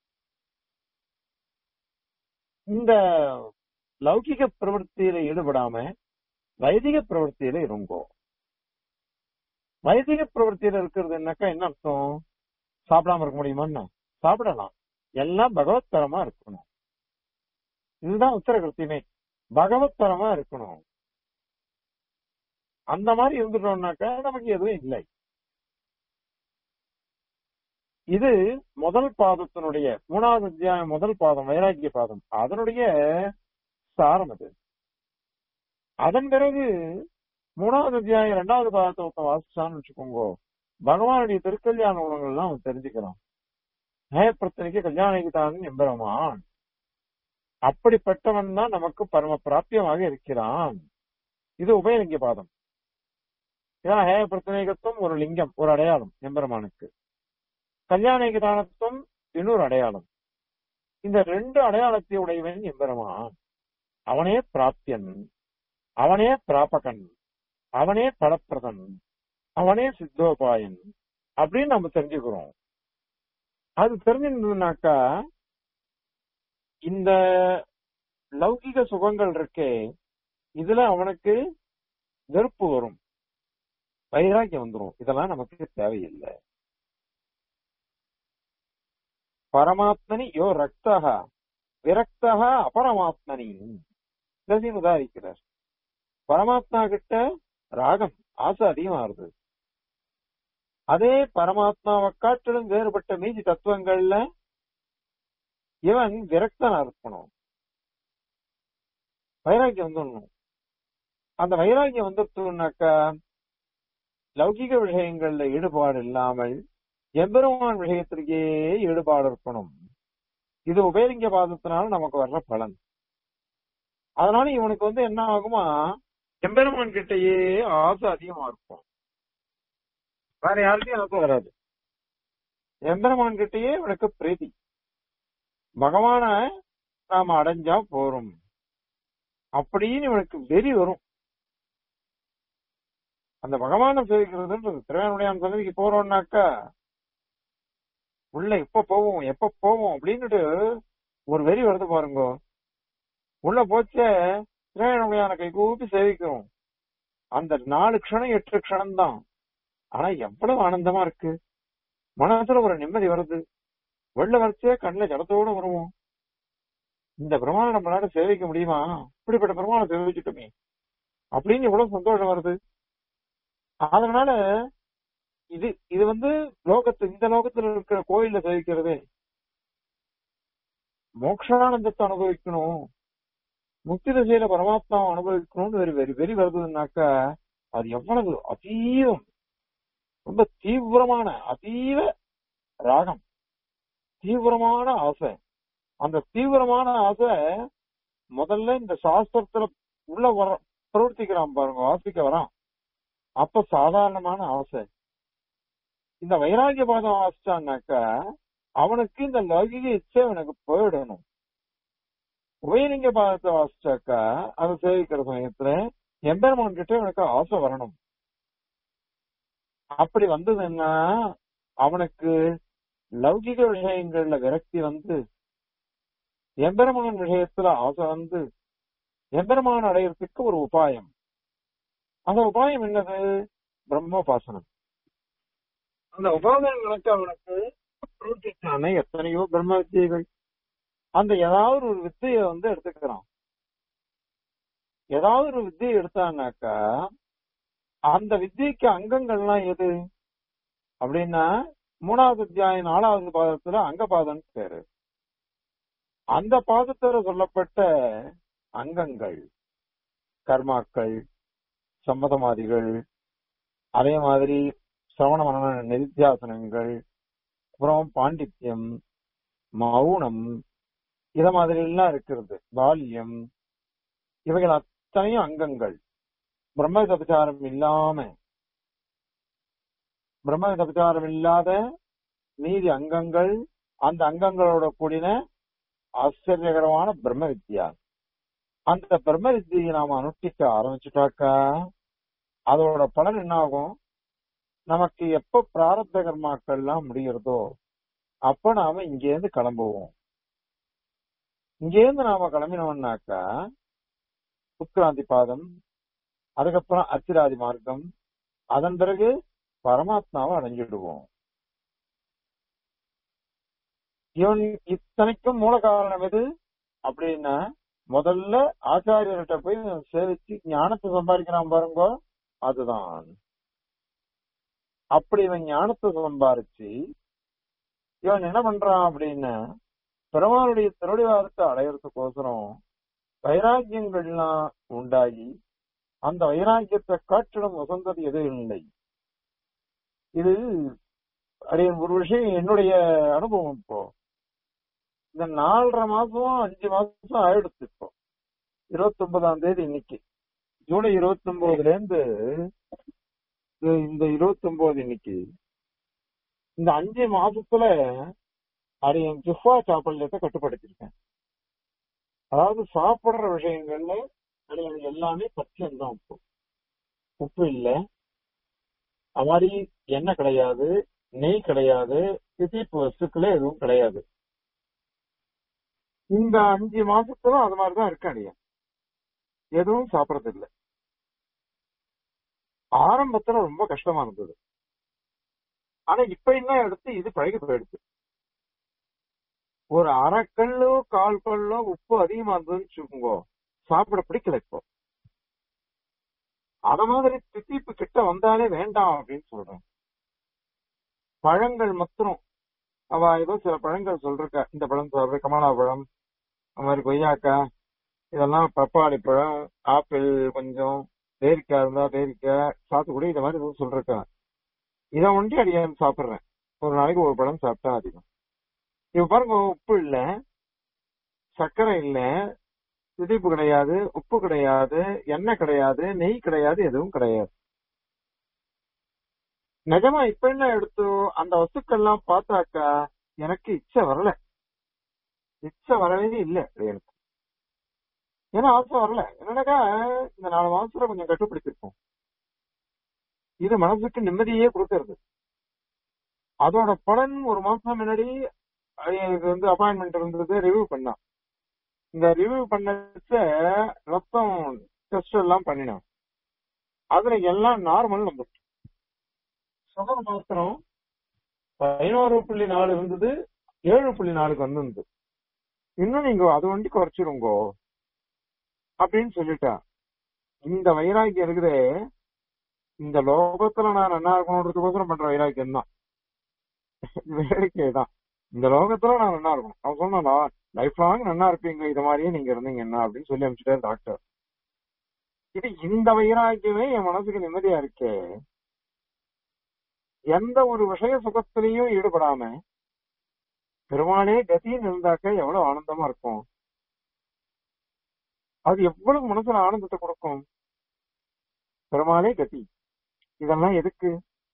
இந்த லௌகிக பிரவൃத்தியில ஈடுபடாம வைதிக பிரவൃத்தியில இருங்கோ வைதிக பிரவൃத்தியில இருக்கிறது என்னக்கா என்ன அர்த்தம் சாப்பிடாம இருக்க முடியுமா சாப்பிடலாம் எல்லாம் பகவத் தரமா இருக்கணும் இதுதான் உத்தரகிருத்தியமே பகவத் தரமா இருக்கணும் அந்த மாதிரி இருந்துட்டோம்னாக்கா நமக்கு எதுவும் இல்லை இது முதல் பாதத்தினுடைய மூணாவது அத்தியாயம் முதல் பாதம் வைராக்கிய பாதம் அதனுடைய சாரம் அது அதன் பிறகு மூணாவது அத்தியாயம் இரண்டாவது பாதத்தை ஒருத்தன் வாசிச்சான்னு வச்சுக்கோங்க பகவானுடைய திருக்கல்யாண குணங்கள்லாம் அவன் தெரிஞ்சுக்கிறான் நயப்பிரத்தனைக்கு கல்யாணிக்கு தான் எம்பெருமான் அப்படிப்பட்டவன் தான் நமக்கு பரம பிராபியமாக இருக்கிறான் இது உபயலிங்க பாதம் ஏன்னா ஹேய பிரச்சனைகத்துவம் ஒரு லிங்கம் ஒரு அடையாளம் எம்பெருமானுக்கு கல்யாணிக தானத்துவம் இன்னொரு அடையாளம் இந்த ரெண்டு அடையாளத்தை உடையவன் எம்பெருமான் அவனே பிராப்தியன் அவனே பிராபகன் அவனே பலப்பிரதன் அவனே சித்தோபாயன் அப்படின்னு நம்ம தெரிஞ்சுக்கிறோம் அது தெரிஞ்சிருந்ததுனாக்கா இந்த லௌகிக சுகங்கள் இருக்கே இதுல அவனுக்கு வெறுப்பு வரும் வைராக்கியம் வந்துரும் இதெல்லாம் நமக்கு தேவையில்லை பரமாத்மனி யோ ரக்தக விரக்தக அபரமாத்மனி இதையும் உதாரிக்கிறார் பரமாத்மா கிட்ட ராகம் ஆசை அதிகமா இருந்தது அதே பரமாத்மாவை காட்டிலும் வேறுபட்ட மீதி தத்துவங்கள்ல இவன் விரக்தனா இருக்கணும் வைராக்கியம் வந்துடணும் அந்த வைராக்கியம் வந்துட்டோம்னாக்கா லௌகிக விஷயங்கள்ல ஈடுபாடு இல்லாமல் எம்பெருமான் விஷயத்திற்கே ஈடுபாடு இருக்கணும் இது உபயலிங்க பாதத்தினால நமக்கு வர்ற பலன் அதனால இவனுக்கு வந்து என்ன ஆகுமா எம்பெருமான் கிட்டயே ஆசை அதிகமா இருக்கும் வேற யாருக்கையும் ஆசை வராது எம்பெருமான் கிட்டயே இவனுக்கு பிரீதி பகவான நாம அடைஞ்சா போறோம் அப்படின்னு இவனுக்கு வெறி வரும் அந்த பகவான சேவிக்கிறதுன்றது திருவேணுடையான் சன்னதிக்கு போறோம்னாக்கா உள்ள எப்ப போவோம் எப்ப போவோம் அப்படின்னுட்டு ஒரு வெறி வருது பாருங்க உள்ள போச்ச திருவேணுடையான கை கூப்பி சேவிக்கிறோம் அந்த நாலு க்ஷணம் எட்டு க்ஷணம் தான் ஆனா எவ்வளவு ஆனந்தமா இருக்கு மனசுல ஒரு நிம்மதி வருது வெள்ள வரைச்சே கண்ணுல ஜலத்தோட வருவோம் இந்த பிரமாணம் நம்மளால சேவிக்க முடியுமா இப்படிப்பட்ட பிரமாணம் சேவிச்சுட்டோமே அப்படின்னு எவ்வளவு சந்தோஷம் வருது அதனால இது இது வந்து லோகத்து இந்த லோகத்துல இருக்கிற கோயில்ல சேவிக்கிறது மோக்ஷானந்தத்தை அனுபவிக்கணும் முக்தி திசையில பரமாத்மாவை அனுபவிக்கணும்னு வெறி வெறி வெறி வருதுன்னாக்கா அது எவ்வளவு அதீவம் ரொம்ப தீவிரமான அதீவ ராகம் தீவிரமான ஆசை அந்த தீவிரமான ஆசை முதல்ல இந்த சாஸ்திரத்துல உள்ள வர பிரவர்த்திக்கிறான் பாருங்க வாசிக்க வரான் அப்ப சாதாரணமான ஆசை இந்த வைராகிய பாதம் வாசிச்சான்னாக்கா அவனுக்கு இந்த லௌகிக இச்சை அவனுக்கு போயிடணும் உபயலிங்க பாதத்தை வாசிச்சாக்கா அதை சேவிக்கிற சமயத்துல எம்பெருமான் கிட்ட அவனுக்கு ஆசை வரணும் அப்படி வந்ததுன்னா அவனுக்கு லௌகிக விஷயங்கள்ல விரக்தி வந்து எம்பெருமான் விஷயத்துல ஆசை வந்து எம்பெருமான் அடையறதுக்கு ஒரு உபாயம் அந்த உபாயம் என்னது பிரம்மோபாசனம் அந்த உபாசனங்களுக்கு அவனுக்கு பிரவர்த்திச்சான எத்தனையோ பிரம்ம வித்தியைகள் அந்த ஏதாவது ஒரு வித்தையை வந்து எடுத்துக்கிறான் ஏதாவது ஒரு வித்தியை எடுத்தான்னாக்கா அந்த வித்தியைக்கு அங்கங்கள்லாம் எது அப்படின்னா மூணாவது அத்தியாயம் நாலாவது பாதத்துல அங்கபாதம் பேரு அந்த பாதத்துல சொல்லப்பட்ட அங்கங்கள் கர்மாக்கள் சம்மதமாதிகள் அதே மாதிரி சிரவண மரண நிதித்தியாசனங்கள் அப்புறம் பாண்டித்யம் மௌனம் இத மாதிரி எல்லாம் இருக்கிறது பால்யம் இவைகள் அத்தனையும் அங்கங்கள் பிரம்ம விபச்சாரம் இல்லாம பிரம்ம விபச்சாரம் இல்லாத மீதி அங்கங்கள் அந்த அங்கங்களோட கூடின ஆச்சரியகரமான பிரம்ம வித்யா அந்த பிரம்ம வித்தியை நாம அனுஷ்டிக்க ஆரம்பிச்சுட்டாக்கா அதோட பலன் என்ன ஆகும் நமக்கு எப்ப பிராரத்த கர்மாக்கள் எல்லாம் முடிகிறதோ அப்ப நாம இங்கேருந்து கிளம்புவோம் இங்கேருந்து நாம கிளம்பினோம்னாக்கா உத்கிராந்தி பாதம் அதுக்கப்புறம் அச்சிராதி மார்க்கம் அதன் பிறகு பரமாத்மாவை அடைஞ்சிடுவோம் இவன் இத்தனைக்கும் மூல காரணம் எது அப்படின்னா முதல்ல ஆச்சாரியர்கிட்ட போய் இவன் சேவிச்சு ஞானத்தை சம்பாதிக்கிறான் பாருங்க அதுதான் அப்படி இவன் ஞானத்தை சம்பாரிச்சு இவன் என்ன பண்றான் அப்படின்னா பெருமாளுடைய திருடிவாரத்தை அடையறதுக்கோசரம் வைராக்கியங்கள்லாம் உண்டாகி அந்த வைராக்கியத்தை காட்டிடம் உசந்தது எதுவும் இல்லை இது அது ஒரு விஷயம் என்னுடைய அனுபவம் இப்போ இந்த நாலரை மாசம் அஞ்சு மாசம் ஆயிடுச்சு இப்போ இருபத்தி ஒன்பதாம் தேதி இன்னைக்கு ஜூலை இருபத்தி ஒன்பதுல இருந்து இது- இந்த இருபத்தி ஒன்பது இன்னைக்கு இந்த அஞ்சு மாசத்துல அது என் ஜிஃபா சாப்பிடத்தை கட்டுப்படுத்திருக்கேன் அதாவது சாப்பிடுற விஷயங்கள்ல அது எனக்கு எல்லாமே பத்தியம் தான் உப்பு உப்பு இல்ல அது மாதிரி எண்ணெய் கிடையாது நெய் கிடையாது திதிப்பு வஸ்துக்களே எதுவும் கிடையாது இந்த அஞ்சு மாசத்துல அது மாதிரிதான் இருக்க அடியா எதுவும் சாப்பிடறது இல்ல ஆரம்பத்துல ரொம்ப கஷ்டமா இருந்தது ஆனா இப்ப என்ன எடுத்து இது பழகி போயிடுச்சு ஒரு அரை கல்லோ கால் கல்லோ உப்பு அதிகமா இருந்ததுன்னு வச்சுக்கோங்க சாப்பிட பிடிக்கல இப்போ அத மாதிரி தித்திப்பு கிட்ட வந்தாலே வேண்டாம் அப்படின்னு சொல்றேன் பழங்கள் மாத்திரம் அவ ஏதோ சில பழங்கள் சொல்றா இந்த பழம் சொல்ற கமலா பழம் அது மாதிரி கொய்யாக்கா இதெல்லாம் பப்பாளி பழம் ஆப்பிள் கொஞ்சம் பேரிக்காய் இருந்தா பேரிக்காய் சாத்துக்குடி இந்த மாதிரி எதுவும் சொல்றா இதை ஒண்டி அடியான் சாப்பிடுறேன் ஒரு நாளைக்கு ஒரு பழம் சாப்பிட்டா அதிகம் இப்ப பாருங்க உப்பு இல்ல சர்க்கரை இல்ல திதிப்பு கிடையாது உப்பு கிடையாது எண்ணெய் கிடையாது நெய் கிடையாது எதுவும் கிடையாது நிஜமா இப்ப என்ன எடுத்து அந்த வஸ்துக்கள்லாம் பார்த்தாக்கா எனக்கு இச்சை வரல இச்சை வரவே இல்லை எனக்கு ஏன்னா ஆசை வரல என்னன்னாக்கா இந்த நாலு மாசத்துல கொஞ்சம் கட்டுப்படுத்திருக்கோம் இது மனசுக்கு நிம்மதியே கொடுக்கறது அதோட பலன் ஒரு மாசம் முன்னாடி எனக்கு வந்து அப்பாயின்மெண்ட் இருந்தது ரிவ்யூ பண்ணான் இந்த ரிவ்யூ பண்ணச்ச ரத்தம் டெஸ்ட் எல்லாம் பண்ணினான் அதுல எல்லாம் நார்மல் நம்பர் சுகர் மாத்திரம் பதினோரு புள்ளி நாலு இருந்தது ஏழு புள்ளி நாலுக்கு வந்திருந்தது இன்னும் நீங்க அது வண்டி குறைச்சிருங்கோ அப்படின்னு சொல்லிட்டா இந்த வைராக்கியம் இருக்குதே இந்த லோகத்துல நான் நல்லா இருக்கணுன்றதுக்கோசரம் பண்ற வைராக்கியம் தான் வேடிக்கை தான் இந்த லோகத்துல நான் நல்லா இருக்கணும் அவன் சொன்னா லைஃப் லாங் நல்லா இருப்பீங்க இது மாதிரியே நீங்க இருந்தீங்க என்ன அப்படின்னு சொல்லி அனுப்பிச்சிட்டாரு டாக்டர் இது இந்த வைராக்கியமே என் மனசுக்கு நிம்மதியா இருக்கே எந்த ஒரு விஷய சுகத்திலையும் ஈடுபடாம பெருமானே கதின்னு இருந்தாக்க எவ்வளவு ஆனந்தமா இருக்கும் அது எவ்வளவு மனசுல ஆனந்தத்தை கொடுக்கும் பெருமானே கதி இதெல்லாம் எதுக்கு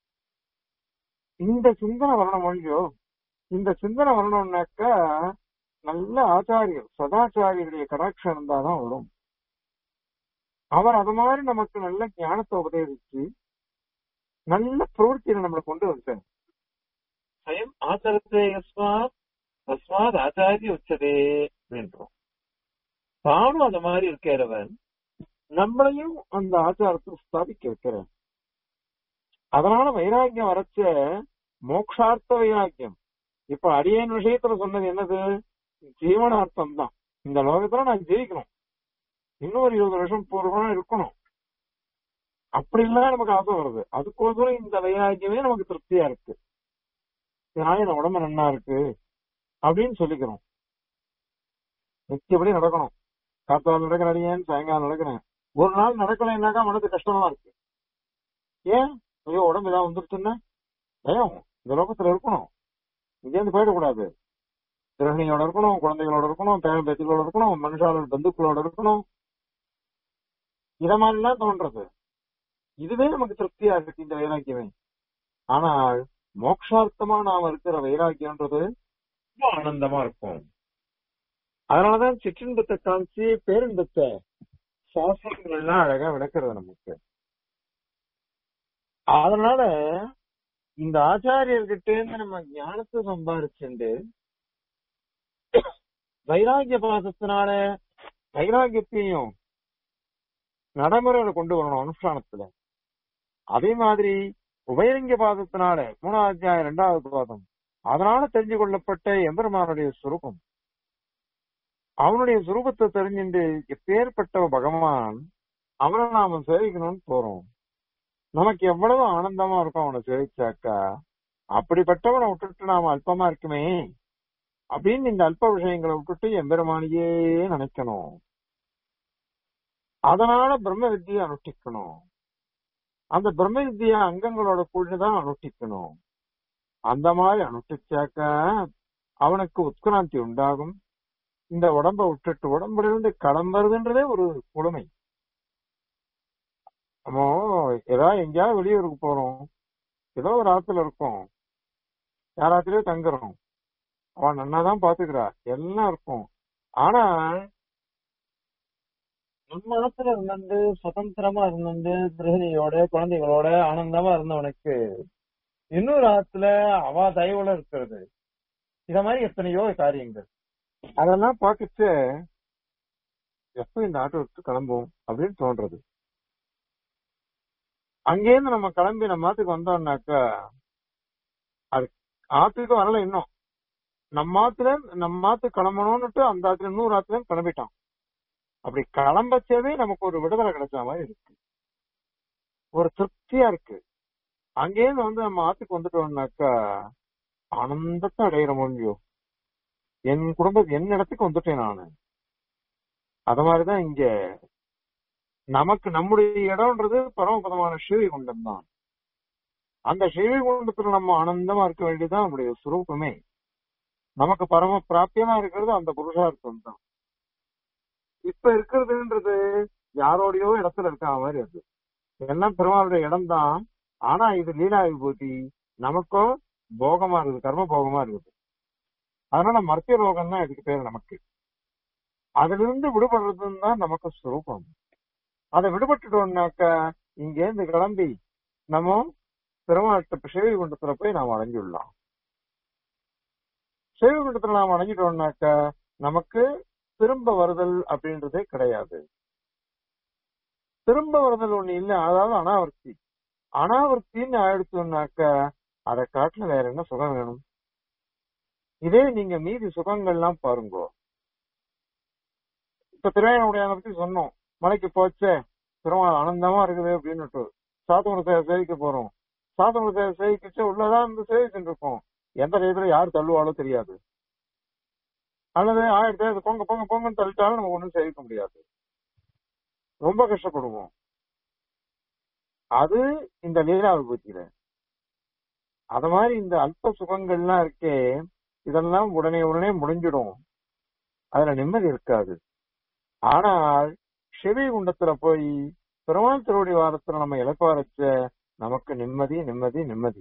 இந்த சிந்தனை வரணும் இல்லையோ இந்த சிந்தனை வரணும்னாக்கா நல்ல ஆச்சாரியர் சதாச்சாரியருடைய கடாட்சம் இருந்தாதான் வரும் அவர் அது மாதிரி நமக்கு நல்ல ஞானத்தை உபதேசிச்சு நல்ல பிரவೃತ್ತಿயை நம்மளை கொண்டு வந்தார் ஸ்வயம் ஆச்சரத்தை யஸ்மாத் தஸ்மாத் ஆச்சாரிய உச்சதே அப்படின்றோம் தானும் அந்த மாதிரி இருக்கிறவன் நம்மளையும் அந்த ஆச்சாரத்தை ஸ்தாபிக்க வைக்கிறார் அதனால வைராக்கியம் வரைச்ச மோக்ஷார்த்த வைராக்கியம் இப்ப அடியன் விஷயத்துல சொன்னது என்னது ஜீவனார்த்தம் தான் இந்த லோகத்துல நான் ஜெயிக்கணும் இன்னும் ஒரு இருபது வருஷம் பூர்வம் இருக்கணும் அப்படிலாம் நமக்கு ஆசை வருது அதுக்கோசரம் இந்த வைராக்கியமே நமக்கு திருப்தியா இருக்கு ஏன்னா என் உடம்பு நன்னா இருக்கு அப்படின்னு சொல்லிக்கிறோம் நிச்சயப்படி நடக்கணும் காத்தால் நடக்கிற அடியேன் சாயங்காலம் நடக்கிறேன் ஒரு நாள் நடக்கலைன்னாக்கா மனது கஷ்டமா இருக்கு ஏன் ஐயோ உடம்பு ஏதாவது வந்துருச்சுன்னா பயம் இந்த லோகத்துல இருக்கணும் இங்கேருந்து போயிடக்கூடாது கிரகணியோட இருக்கணும் குழந்தைகளோட இருக்கணும் பேரன் பேத்திகளோட இருக்கணும் மனுஷாளர் பந்துக்களோட இருக்கணும் இத மாதிரிலாம் தோன்றது இதுவே நமக்கு திருப்தியா இருக்கு இந்த வைராக்கியமே ஆனால் மோட்சார்த்தமா நாம இருக்கிற வைராக்கியம்ன்றது ரொம்ப ஆனந்தமா இருக்கும் அதனாலதான் சிற்றின்பத்தை காமிச்சு பேரின்பத்தை சாஸ்திரங்கள் எல்லாம் அழகா விளக்குறது நமக்கு அதனால இந்த ஆச்சாரியர்கிட்ட இருந்து நம்ம ஞானத்தை சம்பாரிச்சுண்டு வைராகிய பாசத்தினால வைராகியத்தையும் நடைமுறையில கொண்டு வரணும் அனுஷ்டானத்துல அதே மாதிரி உபயலிங்க பாதத்தினால மூணாவது அத்தியாயம் இரண்டாவது பாதம் அதனால தெரிஞ்சு கொள்ளப்பட்ட எம்பெருமானுடைய சுரூபம் அவனுடைய சுரூபத்தை தெரிஞ்சுட்டு எப்பேற்பட்ட பகவான் அவனை நாம சேவிக்கணும்னு போறோம் நமக்கு எவ்வளவு ஆனந்தமா இருக்கும் அவனை சேவிச்சாக்கா அப்படிப்பட்டவனை விட்டுட்டு நாம அல்பமா இருக்குமே அப்படின்னு இந்த அல்ப விஷயங்களை விட்டுட்டு எம்பெருமானியே நினைக்கணும் அதனால பிரம்ம வித்தியை அனுஷ்டிக்கணும் அந்த பிரம்ம வித்திய அங்கங்களோட கூடிதான் அனுஷ்டிக்கணும் அந்த மாதிரி அனுஷ்டிச்சாக்க அவனுக்கு உத்கிராந்தி உண்டாகும் இந்த உடம்ப விட்டுட்டு உடம்புல இருந்து கிளம்புறதுன்றதே ஒரு கொடுமை நம்ம ஏதாவது எங்கேயாவது வெளியூருக்கு போறோம் ஏதோ ஒரு ஆத்துல இருக்கோம் யாராத்திலயோ தங்குறோம் அவன் நன்னாதான் பாத்துக்கிறா எல்லாம் இருக்கும் ஆனா நம்ம ஆத்துல இருந்துட்டு சுதந்திரமா இருந்துட்டு கிரகிணியோட குழந்தைகளோட ஆனந்தமா இருந்தவனுக்கு இன்னொரு ஆத்துல அவ தயவுல இருக்கிறது இத மாதிரி எத்தனையோ காரியங்கள் அதெல்லாம் பார்த்துட்டு எப்ப இந்த ஆட்டோ விட்டு கிளம்பும் அப்படின்னு தோன்றது அங்கேருந்து நம்ம கிளம்பி நம்ம ஆத்துக்கு வந்தோம்னாக்கா அது ஆத்துக்கு வரல இன்னும் நம்ம ஆத்துல நம்ம ஆத்து கிளம்பணும்னுட்டு அந்த ஆத்துல இன்னொரு ஆத்துல கிளம்பிட்டான் அப்படி கிளம்பச்சவே நமக்கு ஒரு விடுதலை கிடைச்ச மாதிரி இருக்கு ஒரு திருப்தியா இருக்கு அங்கேருந்து வந்து நம்ம ஆத்துக்கு வந்துட்டோம்னாக்கா ஆனந்தத்தை அடையிற முடியும் என் குடும்ப என் இடத்துக்கு வந்துட்டேன் நானு அத மாதிரிதான் இங்க நமக்கு நம்முடைய இடம்ன்றது பரமபதமான ஸ்ரீவைகுண்டம் தான் அந்த ஸ்ரீவைகுண்டத்துல நம்ம ஆனந்தமா இருக்க வேண்டியதுதான் நம்முடைய சுரூபமே நமக்கு பரம பிராப்தியமா இருக்கிறது அந்த புருஷார்த்தம் தான் இப்ப இருக்கிறதுன்றது யாரோடையோ இடத்துல இருக்க மாதிரி அது எல்லாம் பெருமாளுடைய இடம் தான் ஆனா இது லீலா விபூதி நமக்கும் போகமா இருக்குது கர்ம போகமா இருக்குது அதனால மர்த்திய லோகம் தான் இதுக்கு பேரு நமக்கு அதுல இருந்து விடுபடுறதுன்னு தான் நமக்கு சுரூபம் அதை விடுபட்டுட்டோம்னாக்க இங்க இருந்து கிளம்பி நம்ம பெருமாள்கிட்ட சிவகுண்டத்துல போய் நாம் அடைஞ்சுடலாம் சிவகுண்டத்துல நாம் அடைஞ்சிட்டோம்னாக்க நமக்கு திரும்ப வருதல் அப்படின்றதே கிடையாது திரும்ப வருதல் ஒண்ணு இல்ல அதாவது அனாவர்த்தி அனாவர்த்தின்னு ஆயிடுச்சோம்னாக்க அதை காட்டுல வேற என்ன சுகம் வேணும் இதே நீங்க மீதி சுகங்கள்லாம் பாருங்க இப்ப திருவாயணவுடையான பத்தி சொன்னோம் மலைக்கு போச்சே திருமால் ஆனந்தமா இருக்குது அப்படின்னுட்டு சாத்தமுறை சேவிக்க போறோம் சாத்தமுறை சேவிக்கிச்சு உள்ளதான் இருந்து சேவிச்சுட்டு இருக்கோம் எந்த டயத்துல யார் தள்ளுவாளோ தெரியாது அல்லது ஆயிரத்தி ஐநூறு பொங்க பொங்க பொங்கன்னு தள்ளிட்டாலும் நம்ம ஒண்ணும் சேவிக்க முடியாது ரொம்ப கஷ்டப்படுவோம் அது இந்த லீலா விபூத்தியில அத மாதிரி இந்த அல்ப சுகங்கள்லாம் இருக்கே இதெல்லாம் உடனே உடனே முடிஞ்சிடும் அதுல நிம்மதி இருக்காது ஆனால் சிவி குண்டத்துல போய் பெருமாள் திருவடி வாரத்துல நம்ம இழப்பாரச்ச நமக்கு நிம்மதி நிம்மதி நிம்மதி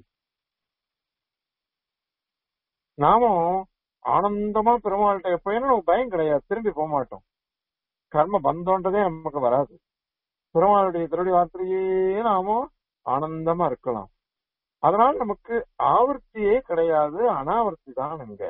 நாமும் ஆனந்தமா பெருமாள்கிட்ட போயினா நமக்கு பயம் கிடையாது திரும்பி போக மாட்டோம் கர்ம பந்தோன்றதே நமக்கு வராது பெருமாளுடைய திருவடி வார்த்தையே நாமும் ஆனந்தமா இருக்கலாம் அதனால நமக்கு ஆவர்த்தியே கிடையாது அனாவர்த்தி தான் இங்க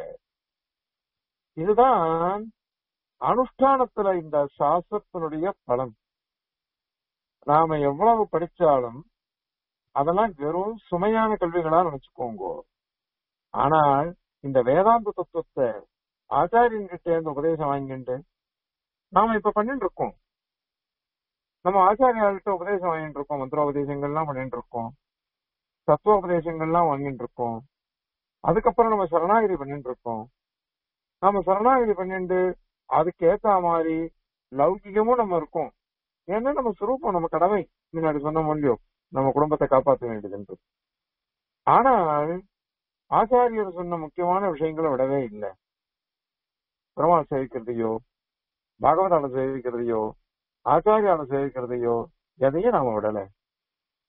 இதுதான் அனுஷ்டானத்துல இந்த சாஸ்திரத்தினுடைய பலன் நாம எவ்வளவு படிச்சாலும் அதெல்லாம் வெறும் சுமையான கல்விகளா நினைச்சுக்கோங்க ஆனால் இந்த வேதாந்த தத்துவத்தை ஆச்சாரியன் கிட்ட இருந்து உபதேசம் வாங்கிட்டு நாம இப்ப பண்ணிட்டு இருக்கோம் நம்ம ஆச்சாரியாள்கிட்ட உபதேசம் வாங்கிட்டு இருக்கோம் மந்திரோபதேசங்கள்லாம் பண்ணிட்டு இருக்கோம் தத்துவோபதேசங்கள்லாம் வாங்கிட்டு இருக்கோம் அதுக்கப்புறம் நம்ம சரணாகிரி பண்ணிட்டு இருக்கோம் நம்ம சரணாகிரி பண்ணிட்டு அதுக்கு ஏத்த மாதிரி லௌகிகமும் நம்ம இருக்கோம் ஏன்னா நம்ம சுரூபம் நம்ம கடமை முன்னாடி சொன்ன முடியும் நம்ம குடும்பத்தை காப்பாற்ற வேண்டியது ஆனால் ஆச்சாரியர் சொன்ன முக்கியமான விஷயங்களை விடவே இல்லை பெருமாள் சேவிக்கிறதையோ பாகவதால சேவிக்கிறதையோ ஆச்சாரியால சேவிக்கிறதையோ எதையும் நாம விடல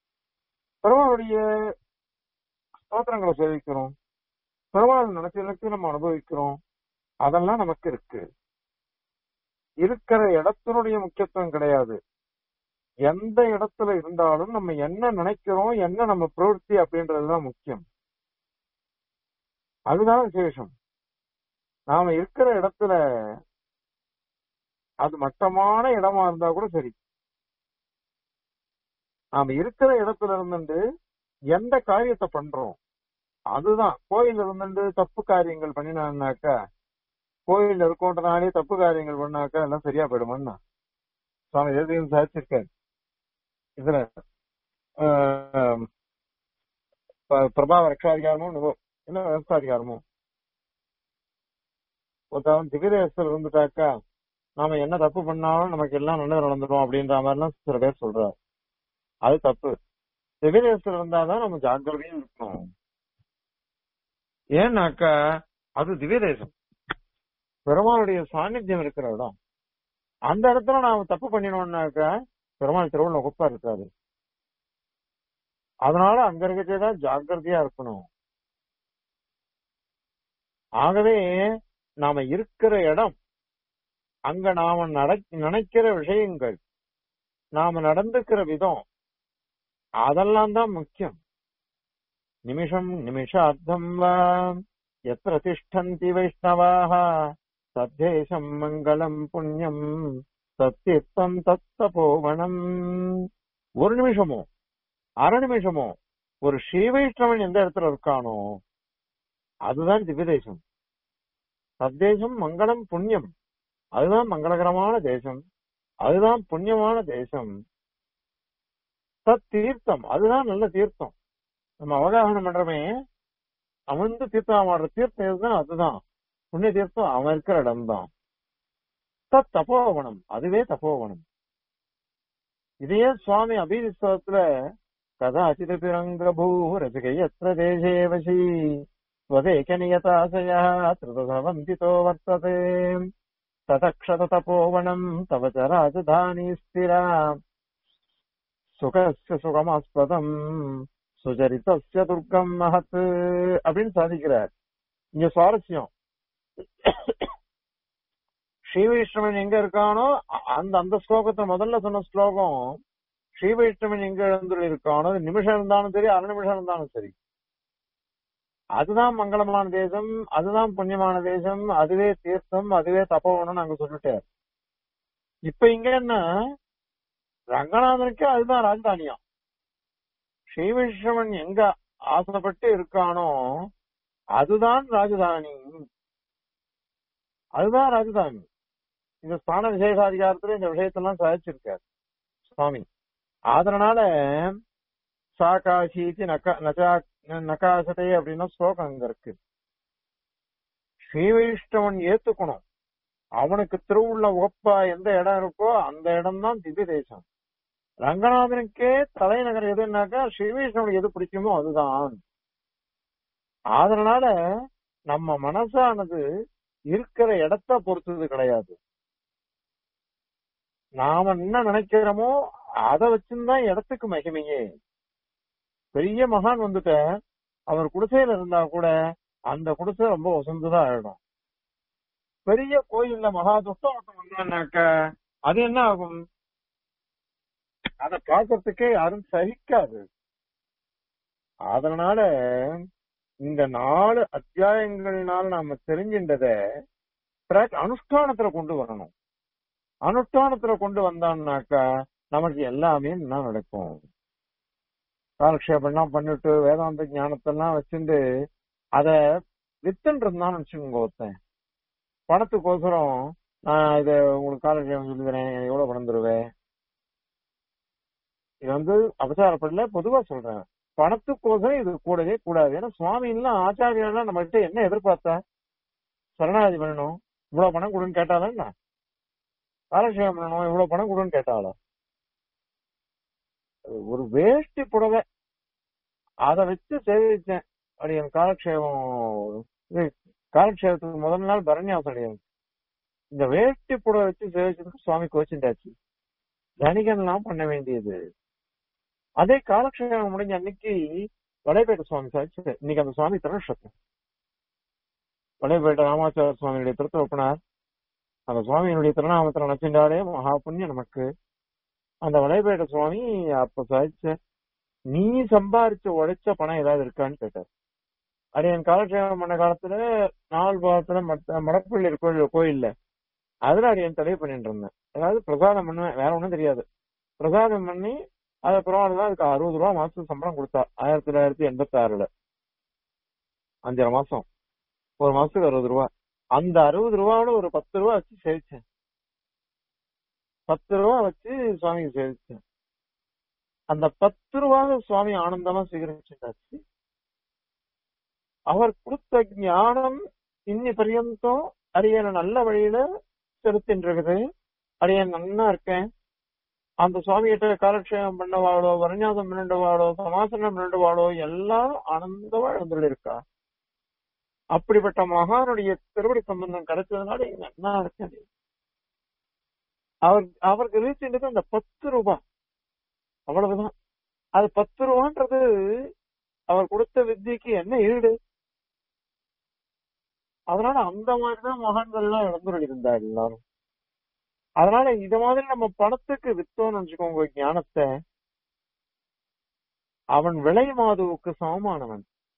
பெருமாளுடைய ஸ்தோத்திரங்களை சேவிக்கிறோம் பெருமாள் நினைச்சதுக்கு நம்ம அனுபவிக்கிறோம் அதெல்லாம் நமக்கு இருக்கு இருக்கிற இடத்தினுடைய முக்கியத்துவம் கிடையாது எந்த இடத்துல இருந்தாலும் நம்ம என்ன நினைக்கிறோம் என்ன நம்ம பிரவൃத்தி அப்படின்றதுதான் முக்கியம் அதுதான் விசேஷம் நாம இருக்கிற இடத்துல அது மட்டமான இடமா இருந்தா கூட சரி நாம இருக்கிற இடத்துல இருந்துட்டு எந்த காரியத்தை பண்றோம் அதுதான் கோயில் இருந்துட்டு தப்பு காரியங்கள் பண்ணினான்னாக்கா கோயில் இருக்கோன்றனாலே தப்பு காரியங்கள் பண்ணாக்கா எல்லாம் சரியா போயிடுமான்னா சுவாமி எதையும் சாதிச்சிருக்காரு இதுல ஆஹ், ப- பிரபாவ ரக்ஷாதிகாரமும் நுப- என்ன விவசாதிகாரமும் ஒருத்தவன் திவ்யதேசத்துல இருந்துட்டாக்கா நாம என்ன தப்பு பண்ணாலும் நமக்கு எல்லாம் நல்லது நடந்துடும் அப்படின்ற மாதிரிலாம் சில பேர் சொல்றாரு அது தப்பு திவ்யதேசத்துல இருந்தாதான் நம்ம ஜாக்கிரதையும் இருக்கணும் ஏன்னாக்கா அது திவ்யதேசம் பெருமாளுடைய சாநித்தியம் இருக்கிற இடம் அந்த இடத்துல நாம தப்பு பண்ணினோம்னாக்கா பெருமாள் திருவள்ள குப்பா இருக்காது அதனால அங்க இருக்கதான் ஜாக்கிரதையா இருக்கணும் ஆகவே நாம இருக்கிற இடம் அங்க நாம நட- நினைக்கிற விஷயங்கள் நாம நடந்துக்கிற விதம் அதெல்லாம் தான் முக்கியம் நிமிஷம் நிமிஷார்த்தம் வா எத்திர திஷ்டந்தி வைஷ்ணவாக தத்தேசம் மங்களம் புண்ணியம் சத்தியத்தம் தத்தபோவனம் ஒரு நிமிஷமோ அரை நிமிஷமோ ஒரு ஸ்ரீவைஷ்ணவன் எந்த இடத்துல இருக்கானோ அதுதான் திவ்யதேசம் சத்தேசம் மங்களம் புண்ணியம் அதுதான் மங்களகரமான தேசம் அதுதான் புண்ணியமான தேசம் தத் தீர்த்தம் அதுதான் நல்ல தீர்த்தம் நம்ம அவகாசனம் பண்றமே அமர்ந்து தீர்த்தம் ஆடுற தீர்த்தம் எதுதான் அதுதான் புண்ணிய தீர்த்தம் அவன் இருக்கிற இடம்தான் தத் தபோவனம் அதுவே தபோவனம் இதையே சுவாமி அபிதிஸ்தவத்துல கதாச்சிதபிரங்க பூ ரசிகையத்திர தேசே வசி ஸ்வதேக நியதாசயா திருதவந்திதோ வர்த்ததே ததக்ஷத தபோவனம் தவ ச ராஜதானி ஸ்திரா சுகஸ்ய சுகமாஸ்பதம் சுஜரிதஸ்ய துர்க்கம் மகத் அப்படின்னு சாதிக்கிறார் இங்க சுவாரஸ்யம் ஸ்ரீவைஷ்ணவன் எங்க இருக்கானோ அ- அந்த அந்த ஸ்லோகத்தை முதல்ல சொன்ன ஸ்லோகம் ஸ்ரீவைஷ்ணவன் எங்க எழுந்துள்ள இருக்கானோ அது நிமிஷம் இருந்தாலும் சரி அரை நிமிஷம் இருந்தாலும் சரி அதுதான் மங்களமான தேசம் அதுதான் புண்ணியமான தேசம் அதுவே தீர்த்தம் அதுவே தப்போவனம் நாங்க சொல்லிட்டார் இப்ப இங்க என்ன ரங்கநாதனுக்கு அதுதான் ராஜதானியா ஸ்ரீவிஷ்ணவன் எங்க ஆசைப்பட்டு இருக்கானோ அதுதான் ராஜதானி அதுதான் ராஜதானி இந்த ஸ்தான விசேஷாதிகாரத்துல இந்த விஷயத்தெல்லாம் சாதிச்சிருக்காரு சுவாமி அதனால சாகாஷீதி நகா நகா நகாசதே அப்படின்னா ஸ்லோகம் அங்க இருக்கு ஸ்ரீவைஷ்ணவன் ஏத்துக்கணும் அவனுக்கு திருவுள்ள ஒப்பா எந்த இடம் இருக்கோ அந்த இடம் தான் திவ்ய தேசம் ரங்கநாதனுக்கே தலைநகர் எதுனாக்கா ஸ்ரீவைஷ்ணவனுக்கு எது பிடிக்குமோ அதுதான் அதனால நம்ம மனசானது இருக்கிற இடத்த பொறுத்தது கிடையாது நாம என்ன நினைக்கிறோமோ அதை வச்சுதான் இடத்துக்கு மகிமையே பெரிய மகான் வந்துட்ட அவர் குடிசையில இருந்தா கூட அந்த குடிசை ரொம்ப வசந்துதான் ஆயிடும் பெரிய கோயில்ல மகா துஷ்டம் வந்தான்னாக்க அது என்ன ஆகும் அத பாக்குறதுக்கே யாரும் சகிக்காது அதனால இந்த நாலு அத்தியாயங்கள்னால நாம தெரிஞ்சின்றத பிராக்- அனுஷ்டானத்துல கொண்டு வரணும் அனுஷ்டானத்துல கொண்டு வந்தான்னாக்கா நமக்கு எல்லாமே என்ன நடக்கும் காலக்ஷேபம்லாம் பண்ணிட்டு வேதாந்த ஞானத்தெல்லாம் வச்சுட்டு அத வித்துன்னு இருந்தான்னு வச்சுக்கோங்க ஒருத்தன் பணத்துக்கோசரம் நான் இத உங்களுக்கு காலக்ஷேபம் சொல்லி தரேன் எவ்வளவு பணம் தருவேன் இது வந்து அபச்சாரப்படல பொதுவா சொல்றேன் பணத்துக்கோசரம் இது கூடவே கூடாது ஏன்னா சுவாமி எல்லாம் ஆச்சாரியெல்லாம் நம்ம கிட்ட என்ன எதிர்பார்த்தா சரணாகதி பண்ணணும் இவ்வளவு பணம் கொடுன்னு கேட்டாலும் என்ன காலக்ஷேபம் பண்ணணும் இவ்வளவு பணம் கொடுன்னு கேட்டாளா ஒரு வேஷ்டி புடவை அதை வச்சு சேவிச்சேன் அப்படி என் காலக்ஷேபம் இது காலக்ஷேபத்துக்கு முதல் நாள் பரண்யாசம் அடியாங்க இந்த வேஷ்டி புடவை வச்சு சேவிச்சதுக்கு சுவாமி கோச்சிண்டாச்சு தனிகன்லாம் பண்ண வேண்டியது அதே காலக்ஷேபம் முடிஞ்ச அன்னைக்கு வடைபேட்டை சுவாமி சாட்சி இன்னைக்கு அந்த சுவாமி திருநட்சத்திரம் வடைபேட்டை ராமாச்சார சுவாமியுடைய திருத்தொப்பனார் அந்த சுவாமியினுடைய திருநாமத்தில் நினைச்சின்றாலே மகா புண்ணியம் நமக்கு அந்த வடைபேட்டை சுவாமி அப்ப சாதிச்ச நீ சம்பாரிச்ச உழைச்ச பணம் ஏதாவது இருக்கான்னு கேட்டார் அது என் காலக்ஷேபம் பண்ண காலத்துல நாலு பாகத்துல மத்த மடப்பள்ளி கோயில் கோயில்ல அதுல அது என் தலையை பண்ணிட்டு இருந்தேன் அதாவது பிரசாதம் பண்ணுவேன் வேற ஒண்ணும் தெரியாது பிரசாதம் பண்ணி அது பரவாயில்ல தான் அதுக்கு அறுபது ரூபா மாசத்துக்கு சம்பளம் கொடுத்தா ஆயிரத்தி தொள்ளாயிரத்தி எண்பத்தி ஆறுல அஞ்சரை மாசம் ஒரு மாசத்துக்கு அறுபது ரூபா அந்த அறுபது ரூபாவோட ஒரு பத்து ரூபா வச்சு சேவிச்சேன் பத்து ரூபா வச்சு சுவாமிக்கு சேவிச்சேன் அந்த பத்து ரூபாவை சுவாமி ஆனந்தமா சுவீகரிச்சுட்டாச்சு அவர் கொடுத்த ஞானம் இன்னி பரியந்தம் அடியன நல்ல வழியில செலுத்தின்னு இருக்குது அடியன் நன்னா இருக்கேன் அந்த சுவாமி கிட்ட காலக்ஷேபம் பண்ணவாளோ வரஞாதம் பண்ணிடுவாளோ சமாசனம் பண்ணிடுவாளோ எல்லாரும் ஆனந்தமா எழுந்துள்ள இருக்கா அப்படிப்பட்ட மகானுடைய திருவடி சம்பந்தம் கிடைச்சதுனால இங்க நன்னா இருக்கேன் அவர் அவருக்கு ரீச் அந்த பத்து ரூபாய் அவ்வளவுதான் அது பத்து ரூபான்றது அவர் கொடுத்த வித்தியக்கு என்ன ஈடு அதனால அந்த மாதிரிதான் மகான்கள் எல்லாம் இழந்துள்ள இருந்தார் எல்லாரும் அதனால இத மாதிரி நம்ம பணத்துக்கு வித்தோம்னு வச்சுக்கோங்க ஞானத்தை அவன் விலை மாதுவுக்கு சமமானவன்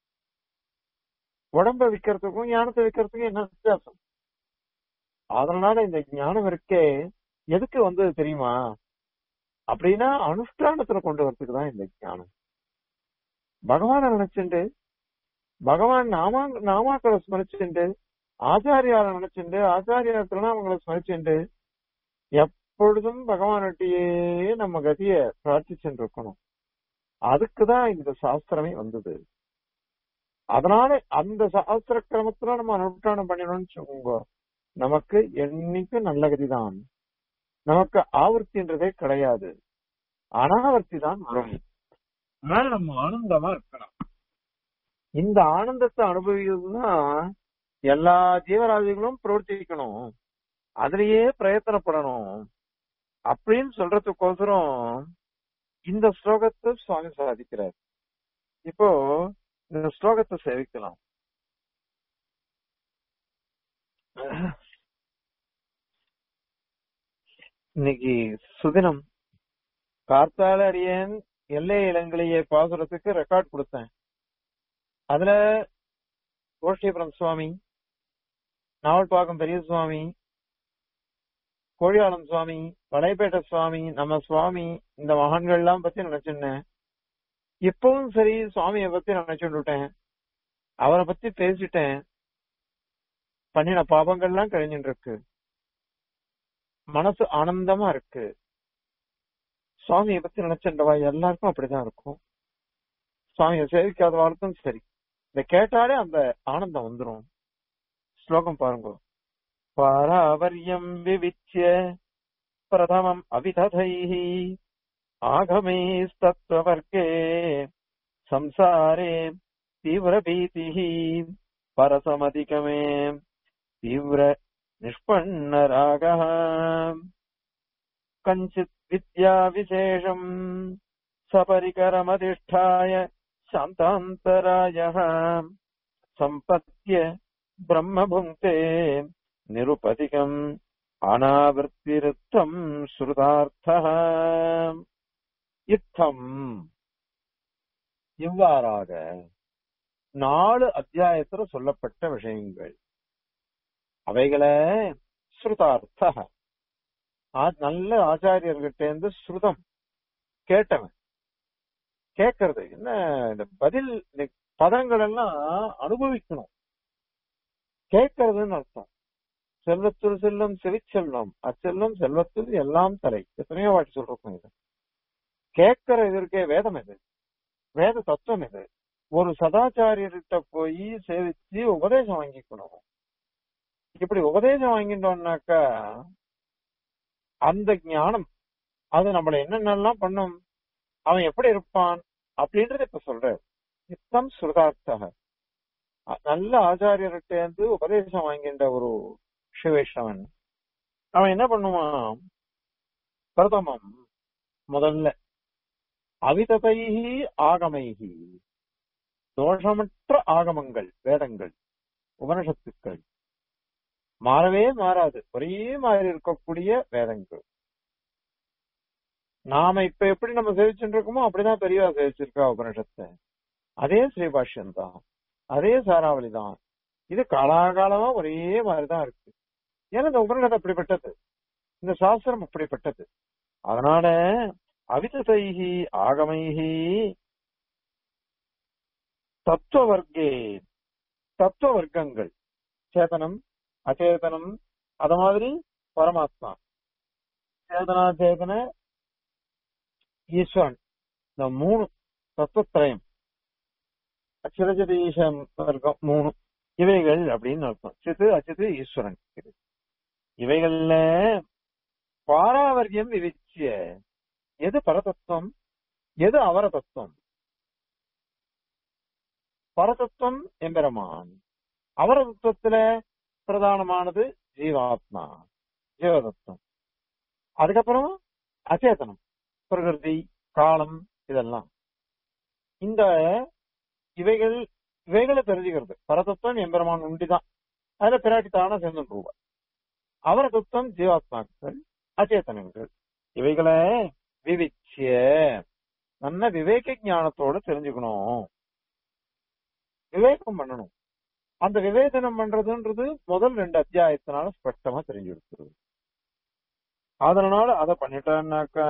உடம்ப விக்கிறதுக்கும் ஞானத்தை விக்கிறதுக்கும் என்ன வித்தியாசம் அதனால இந்த ஞானம் இருக்கே எதுக்கு வந்தது தெரியுமா அப்படின்னா அனுஷ்டானத்துல கொண்டு வரதுக்கு தான் இந்த ஞானம் பகவான நினைச்சுண்டு பகவான் நாமா நாமாக்களை ஸ்மரிச்சுண்டு ஆச்சாரியாரை நினைச்சுண்டு ஆச்சாரியார் திருநாமங்களை ஸ்மரிச்சுண்டு எப்பொழுதும் பகவான்கிட்டயே நம்ம கதிய பிரார்த்திச்சுட்டு இருக்கணும் அதுக்குதான் இந்த சாஸ்திரமே வந்தது அதனால அந்த சாஸ்திர கிரமத்துல நம்ம அனுஷ்டானம் பண்ணிடணும்னு சொல்லுங்க நமக்கு என்னைக்கும் நல்ல கதிதான் நமக்கு ஆவர்த்தின்றதே கிடையாது அனாவர்த்தி தான் வரும் அதனால நம்ம ஆனந்தமா இருக்கணும் இந்த ஆனந்தத்தை அனுபவிக்கிறதுதான் எல்லா ஜீவராசிகளும் பிரவர்த்திக்கணும் அதுலயே பிரயத்தனப்படணும் அப்படின்னு சொல்றதுக்கோசரம் இந்த ஸ்லோகத்தை சுவாமி சாதிக்கிறார் இப்போ இந்த ஸ்லோகத்தை சேவிக்கலாம் இன்னைக்கு சுதினம் கார்த்தால அடியன் எல்லை இளங்கலையை பாசுரத்துக்கு ரெக்கார்ட் கொடுத்தேன் அதுல கோஷ்டிபுரம் சுவாமி நாவல்பாக்கம் பெரிய சுவாமி கோழியாளம் சுவாமி வடைப்பேட்டை சுவாமி நம்ம சுவாமி இந்த மகான்கள் எல்லாம் பத்தி நினைச்சிருந்தேன் இப்பவும் சரி சுவாமியை பத்தி நினைச்சுட்டேன் அவரை பத்தி பேசிட்டேன் பண்ணின பாபங்கள்லாம் கழிஞ்சுட்டு இருக்கு மனசு ஆனந்தமா இருக்கு சுவாமியை பத்தி நினைச்சிருந்தவா எல்லாருக்கும் அப்படிதான் இருக்கும் சுவாமியை சேவிக்காத வாழ்த்தும் சரி இத கேட்டாலே அந்த ஆனந்தம் வந்துரும் ஸ்லோகம் பாருங்க பாராவரியம் விவிச்சிய பிரதமம் அவிததைः ஆகமேஸ்தத்வவர்க்கே संसारे तीव्रभीतिः परसमधिकमे तीव्र निष्पन्नरागः कञ्चित् विद्याविशेषम् सपरिकरमधिष्ठाय शान्तान्तरायः सम्पत्य ब्रह्मभुङ्क्ते निरुपधिकम् अनावृत्तिरुत्थम् श्रुतार्थः இத்தம் இவ்வாறாக நாலு அத்தியாயத்துல சொல்லப்பட்ட விஷயங்கள் அவைகளை ஸ்ருதார்த்த நல்ல ஆச்சாரியர்கிட்ட இருந்து ஸ்ருதம் கேட்டவன் கேட்கறது என்ன இந்த பதில் இந்த பதங்கள் எல்லாம் அனுபவிக்கணும் கேட்கறதுன்னு அர்த்தம் செல்வத்துள் செல்லும் செவிச்செல்வம் அச்செல்வம் செல்வத்தில் எல்லாம் தலை எத்தனையோ வாட்டி சொல்றோம் இது கேட்கிற இதற்கே வேதம் இது வேத தத்துவம் இது ஒரு சதாச்சாரியர்கிட்ட போய் சேவிச்சு உபதேசம் வாங்கிக்கணும் இப்படி உபதேசம் வாங்கிட்டோம்னாக்கா அந்த ஞானம் அது நம்மள என்னென்னலாம் பண்ணும் அவன் எப்படி இருப்பான் அப்படின்றத இப்ப சொல்ற யுத்தம் சுருதார்த்தக நல்ல ஆச்சாரியர்கிட்ட இருந்து உபதேசம் வாங்கின்ற ஒரு சிவேஷவன் அவன் என்ன பண்ணுவான் பிரதமம் முதல்ல அவிததைஹி ஆகமைஹி தோஷமற்ற ஆகமங்கள் வேதங்கள் உபனிஷத்துக்கள் மாறவே மாறாது ஒரே மாதிரி இருக்கக்கூடிய வேதங்கள் நாம இப்ப எப்படி நம்ம சேவிச்சுட்டு இருக்கோமோ அப்படிதான் பெரியவா சேவிச்சிருக்கா உபனிஷத்தை அதே ஸ்ரீபாஷ்யம் தான் அதே சாராவளி தான் இது காலாகாலமா ஒரே மாதிரிதான் இருக்கு ஏன்னா இந்த உபனிஷத் அப்படிப்பட்டது இந்த சாஸ்திரம் அப்படிப்பட்டது அதனால அவிததைஹி ஆகமைஹி தத்துவ வர்க்கே தத்துவ வர்க்கங்கள் சேதனம் அச்சேதனம் அத மாதிரி பரமாத்மா சேதனா சேதன ஈஸ்வரன் இந்த மூணு தத்துவத்திரயம் அச்சிரஜத ஈசன் வர்க்கம் மூணு இவைகள் அப்படின்னு அர்த்தம் சித்து அச்சித்து ஈஸ்வரன் இது. இவைகள்ல பாராவர்யம் விவிச்சிய எது பரதத்துவம் எது அவர தத்துவம் பரதத்துவம் எம்பெருமான் அவர தத்துவத்துல பிரதானமானது ஜீவாத்மா ஜீவதத்துவம் அதுக்கப்புறம் அச்சேதனம் பிரகிருதி காலம் இதெல்லாம் இந்த இவைகள் இவைகளை தெரிஞ்சுக்கிறது பரதத்துவம் எம்பெருமான் உண்டிதான் அதுல பிராட்டி தானா சேர்ந்து ரூபா அவர தத்துவம் ஜீவாத்மாக்கள் அச்சேதனங்கள் இவைகளை விவிச்சிய நல்ல விவேக ஞானத்தோட தெரிஞ்சுக்கணும் விவேகம் பண்ணணும் அந்த விவேசனம் பண்றதுன்றது முதல் ரெண்டு அத்தியாயத்தினால ஸ்பஷ்டமா தெரிஞ்சு கொடுத்துருது அதனால அதை பண்ணிட்டான்னாக்கா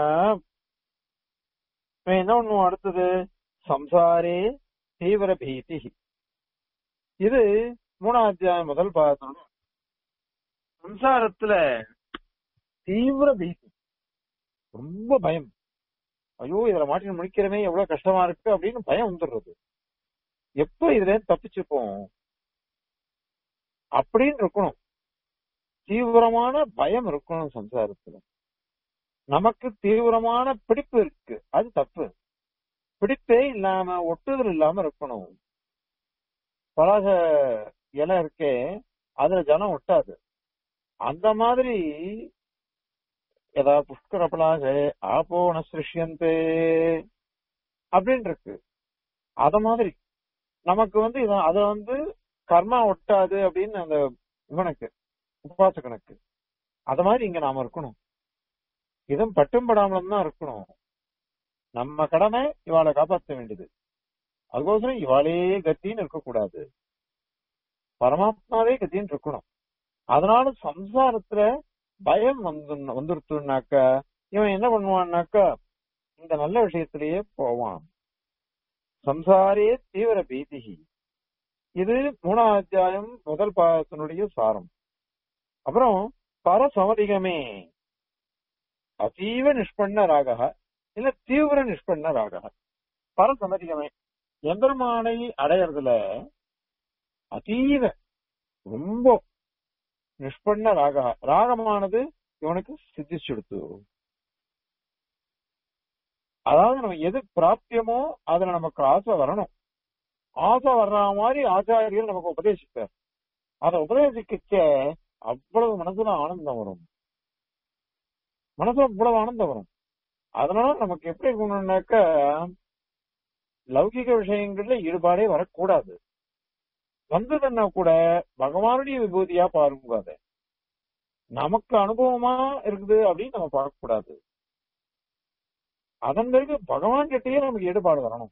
இவன் என்ன பண்ணுவோம் அடுத்தது சம்சாரே தீவிர பீதி இது மூணாம் அத்தியாயம் முதல் பார்த்தோம் சம்சாரத்துல தீவிர பீதி ரொம்ப பயம் ஐயோ இதுல மாட்டின முடிக்கிறமே எவ்வளவு கஷ்டமா இருக்கு அப்படின்னு பயம் வந்துடுறது எப்ப இதுல இருந்து தப்பிச்சுப்போம் அப்படின்னு இருக்கணும் தீவிரமான பயம் இருக்கணும் சம்சாரத்துல நமக்கு தீவிரமான பிடிப்பு இருக்கு அது தப்பு பிடிப்பே இல்லாம ஒட்டுதல் இல்லாம இருக்கணும் பலக இலை இருக்கே அதுல ஜனம் ஒட்டாது அந்த மாதிரி ஏதாவது புஷ்கர பலாக ஆப்போ நசிருஷ்யந்தே அப்படின்னு இருக்கு அத மாதிரி நமக்கு வந்து இத- அத வந்து கர்மா ஒட்டாது அப்படின்னு அந்த இவனுக்கு உபாசகனுக்கு அத மாதிரி இங்க நாம இருக்கணும் இதுவும் பட்டும் படாமலும் தான் இருக்கணும் நம்ம கடமை இவாளை காப்பாற்ற வேண்டியது அதுக்கோசரம் இவாளே கத்தின்னு இருக்கக்கூடாது பரமாத்மாவே கத்தின்னு இருக்கணும் அதனால சம்சாரத்துல பயம் வந்து வந்துருத்துனாக்கா இவன் என்ன பண்ணுவான்னாக்கா இந்த நல்ல விஷயத்திலேயே போவான் சம்சாரே தீவிர பீதிகி இது மூணாம் அத்தியாயம் முதல் பாகத்தினுடைய சாரம் அப்புறம் பரசமதிகமே அதீவ நிஷ்பண்ண ராகக இல்ல தீவிர நிஷ்பண்ண ராகக பரசமதிகமே எம்பெருமானை அடையறதுல அதீவ ரொம்ப நிஷ்பண்ண ராக ராகமானது இவனுக்கு சித்திச்சுடுத்து அதாவது நம்ம எது பிராப்தியமோ அதுல நமக்கு ஆசை வரணும் ஆசை வர்ற மாதிரி ஆச்சாரியர் நமக்கு உபதேசிப்பார் அதை உபதேசிக்க அவ்வளவு மனசுல ஆனந்தம் வரும் மனசுல அவ்வளவு ஆனந்தம் வரும் அதனால நமக்கு எப்படி இருக்கணும்னாக்கா லௌகிக விஷயங்கள்ல ஈடுபாடே வரக்கூடாது வந்ததுன்னா கூட பகவானுடைய விபூதியா பாருங்க அதை நமக்கு அனுபவமா இருக்குது அப்படின்னு நம்ம பார்க்க கூடாது அதன் பிறகு பகவான் கிட்டயே நமக்கு ஈடுபாடு வரணும்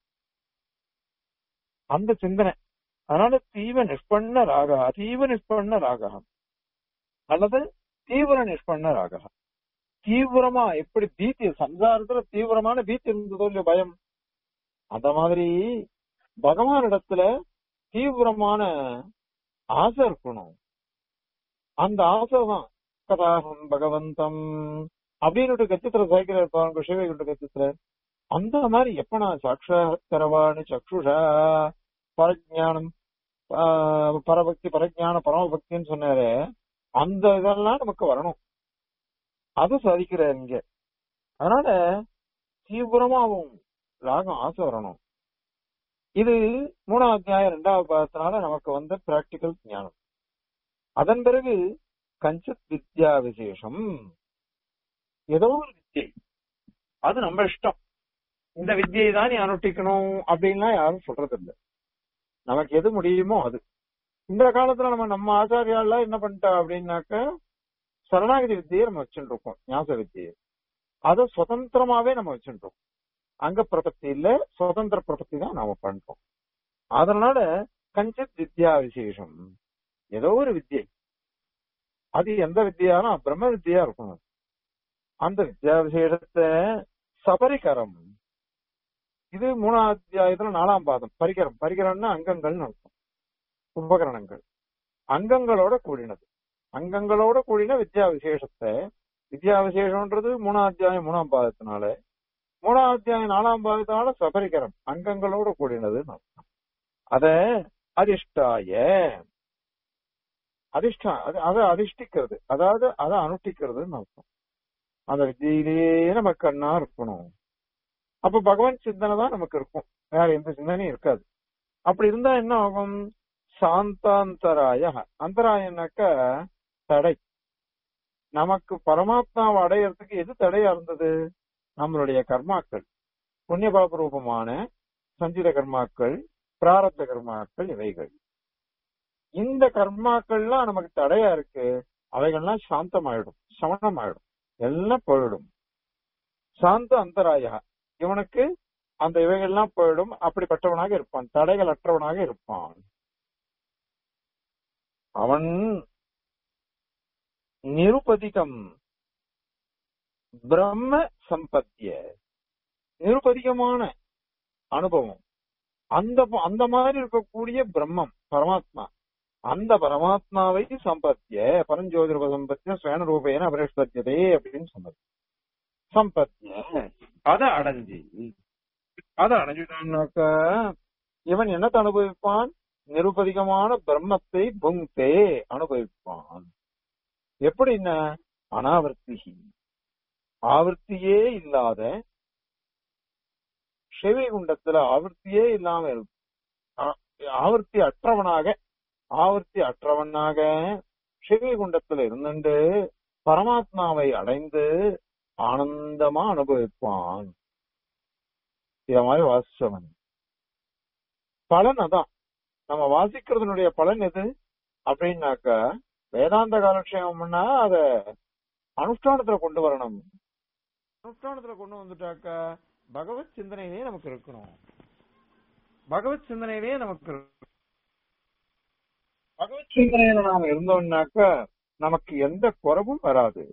அந்த சிந்தனை அதனால தீவ நிஷ்பண்ண ராக அதீவ நிஷ்பண்ண ராக அல்லது தீவிர நிஷ்பண்ண ராக தீவிரமா எப்படி பீத்தி சம்சாரத்துல தீவிரமான பீத்தி இருந்ததோ இல்லையோ பயம் அந்த மாதிரி பகவானிடத்துல தீவிரமான ஆசை இருக்கணும் அந்த ஆசை தான் கதாகம் பகவந்தம் அப்படின்னு கத்தித்துல சைக்கிள் இருப்பாங்க சிவகிட்ட கத்தித்துல அந்த மாதிரி எப்ப நான் சாட்சாத்கரவாணி சக்ஷுஷா பரஜானம் ஆஹ் பரபக்தி பரஜான பரமபக்தின்னு சொன்னாரு அந்த இதெல்லாம் நமக்கு வரணும் அதை சாதிக்கிறார் இங்க அதனால தீவிரமாவும் ராகம் ஆசை வரணும் இது மூணாவது அத்தியாயம் ரெண்டாவது பாகத்தினால நமக்கு வந்த பிராக்டிக்கல் ஞானம் அதன் பிறகு கஞ்சித் வித்யா விசேஷம் ஏதோ ஒரு வித்தியை அது நம்ம இஷ்டம் இந்த வித்தியை தான் நீ அனுஷ்டிக்கணும் அப்படின்லாம் யாரும் சொல்றது இல்ல நமக்கு எது முடியுமோ அது இந்த காலத்துல நம்ம நம்ம ஆச்சாரியால என்ன பண்ணிட்டா அப்படின்னாக்க சரணாகதி வித்தியை நம்ம வச்சுட்டு இருக்கோம் ஞாச வித்தியை அதை சுதந்திரமாவே நம்ம வச்சுட்டு இருக்கோம் அங்க பிரபத்தி இல்ல சுதந்திர பிரபத்தி தான் நாம பண்றோம் அதனால கஞ்சித் வித்யா விசேஷம் ஏதோ ஒரு வித்தியை அது எந்த வித்தியானா பிரம்ம வித்தியா இருக்கணும் அந்த வித்யா விசேஷத்தை சபரிகரம் இது மூணாம் அத்தியாயத்துல நாலாம் பாதம் பரிகரம் பரிகரம்னா அங்கங்கள்னு அர்த்தம் உபகரணங்கள் அங்கங்களோட கூடினது அங்கங்களோட கூடின வித்யா விசேஷத்தை வித்யா விசேஷம்ன்றது மூணாம் அத்தியாயம் மூணாம் பாதத்தினால மூணாம் அத்தியாயம் நாலாம் பாதத்தினால சபரிகரம் அங்கங்களோட கூடினதுன்னு அர்த்தம் அத அதிஷ்டாய அதிஷ்டா அது அதை அதிஷ்டிக்கிறது அதாவது அதை அனுஷ்டிக்கிறதுன்னு அர்த்தம் அந்த வித்தியிலேயே நம்ம கண்ணா இருக்கணும் அப்ப பகவான் சிந்தனை தான் நமக்கு இருக்கும் வேற எந்த சிந்தனையும் இருக்காது அப்படி இருந்தா என்ன ஆகும் சாந்தாந்தராய அந்தராயனாக்க தடை நமக்கு பரமாத்மாவை அடையறதுக்கு எது தடையா இருந்தது நம்மளுடைய கர்மாக்கள் புண்ணிய பாப ரூபமான சஞ்சித கர்மாக்கள் பிராரத்த கர்மாக்கள் இவைகள் இந்த கர்மாக்கள்லாம் நமக்கு தடையா இருக்கு அவைகள்லாம் சாந்தமாயிடும் சமணமாயிடும் எல்லாம் போயிடும் சாந்த அந்தராயா இவனுக்கு அந்த இவைகள்லாம் போயிடும் அப்படிப்பட்டவனாக இருப்பான் தடைகள் அற்றவனாக இருப்பான் அவன் நிருபதிகம் பிரம்ம சம்பத்திய நிருபதிகமான அனுபவம் அந்த அந்த மாதிரி இருக்கக்கூடிய பிரம்மம் பரமாத்மா அந்த பரமாத்மாவை சம்பத்திய பரஞ்சோதிரப சம்பத்திய சுயன ரூபேன அபரிஷ்பத்தியதே அப்படின்னு சொன்னது சம்பத்திய அதை அடைஞ்சி அதை அடைஞ்சிட்டான்னாக்கா இவன் என்னத்தை அனுபவிப்பான் நிருபதிகமான பிரம்மத்தை புங்தே அனுபவிப்பான் எப்படின்ன அனாவர்த்தி ஆவர்த்தியே இல்லாத குண்டத்துல ஆவர்த்தியே இல்லாம ஆவர்த்தி அற்றவனாக ஆவர்த்தி அற்றவனாக குண்டத்துல இருந்துட்டு பரமாத்மாவை அடைந்து ஆனந்தமா அனுபவிப்பான் இத மாதிரி வாசிச்சவன் பலன் அதான் நம்ம வாசிக்கிறதுனுடைய பலன் எது அப்படின்னாக்க வேதாந்த காலக்ஷேமம்னா அத அனுஷ்டானத்துல கொண்டு வரணும் அனுஷ்டானத்துல கொண்டு வந்துட்டாக்க பகவத் சிந்தனையிலே நமக்கு இருக்கணும் பகவத் சிந்தனையிலே நமக்கு இருக்கணும். பகவத் சிந்தனையில நாம இருந்தோம்னாக்க நமக்கு எந்த குறவும் வராது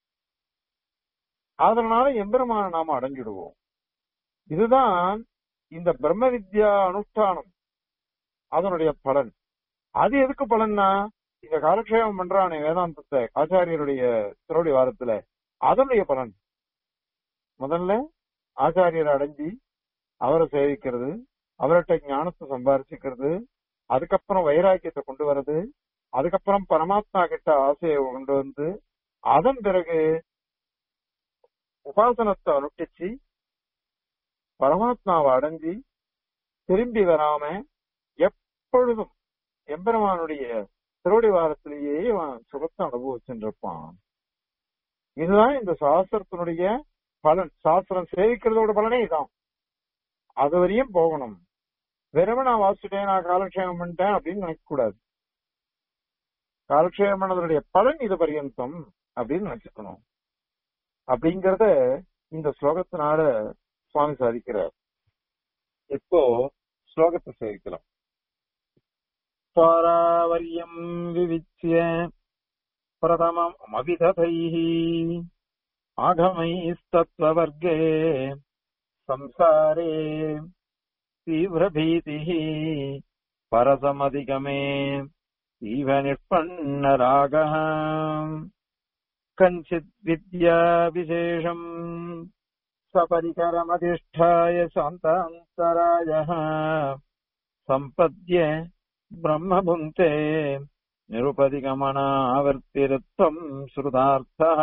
அதனால எம்பெருமான நாம அடைஞ்சிடுவோம் இதுதான் இந்த பிரம்ம வித்யா அனுஷ்டானம் அதனுடைய பலன் அது எதுக்கு பலன்னா இந்த காலக்ஷேபம் பண்றானே வேதாந்தத்தை ஆச்சாரியருடைய திருவடி வாரத்துல அதனுடைய பலன் முதல்ல ஆச்சாரியரை அடைஞ்சி அவரை சேவிக்கிறது அவர்கிட்ட ஞானத்தை சம்பாரிச்சுக்கிறது அதுக்கப்புறம் வைராக்கியத்தை கொண்டு வர்றது அதுக்கப்புறம் பரமாத்மா கிட்ட ஆசையை கொண்டு வந்து அதன் பிறகு உபாசனத்தை அனுஷ்டிச்சு பரமாத்மாவை அடைஞ்சி திரும்பி வராம எப்பொழுதும் எம்பெருமானுடைய திருவடி வாரத்திலேயே அவன் சுகத்தை அனுபவிச்சுட்டு இருப்பான் இதுதான் இந்த சாஸ்திரத்தினுடைய பலன் சாஸ்திரம் சேவிக்கிறதோட பலனே இதான் அது வரையும் போகணும் வெறும நான் வாசிட்டேன் நான் காலக்ஷேபம் பண்ணிட்டேன் அப்படின்னு நினைக்க கூடாது காலக்ஷேபம் பண்ணதனுடைய பலன் இது பரியந்தம் அப்படின்னு நினைச்சுக்கணும் அப்படிங்கறத இந்த ஸ்லோகத்தினால சுவாமி சாதிக்கிறார் இப்போ ஸ்லோகத்தை சேவிக்கலாம் பாராவரியம் விவிச்சிய பிரதமம் அவிததைः ஆகமைस्तत्त्ववर्गे संसारे तीव्रभीतिः परसमधिगमे इव निष्पन्नरागः कञ्चित् विद्याविशेषम् सपरिकरमधिष्ठाय शान्तान्तरायः सम्पद्य ब्रह्मभुङ्क्ते निरुपदिगमनावर्तिरत्वम् श्रुतार्थः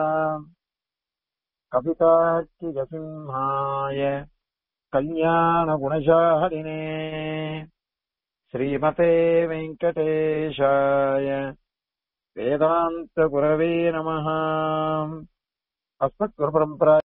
कवितार्किकसिंहाय कल्याणगुणशालिने श्रीमते वेङ्कटेशाय वेदान्तगुरवे नमः अस्मत्गुरुपरम्परा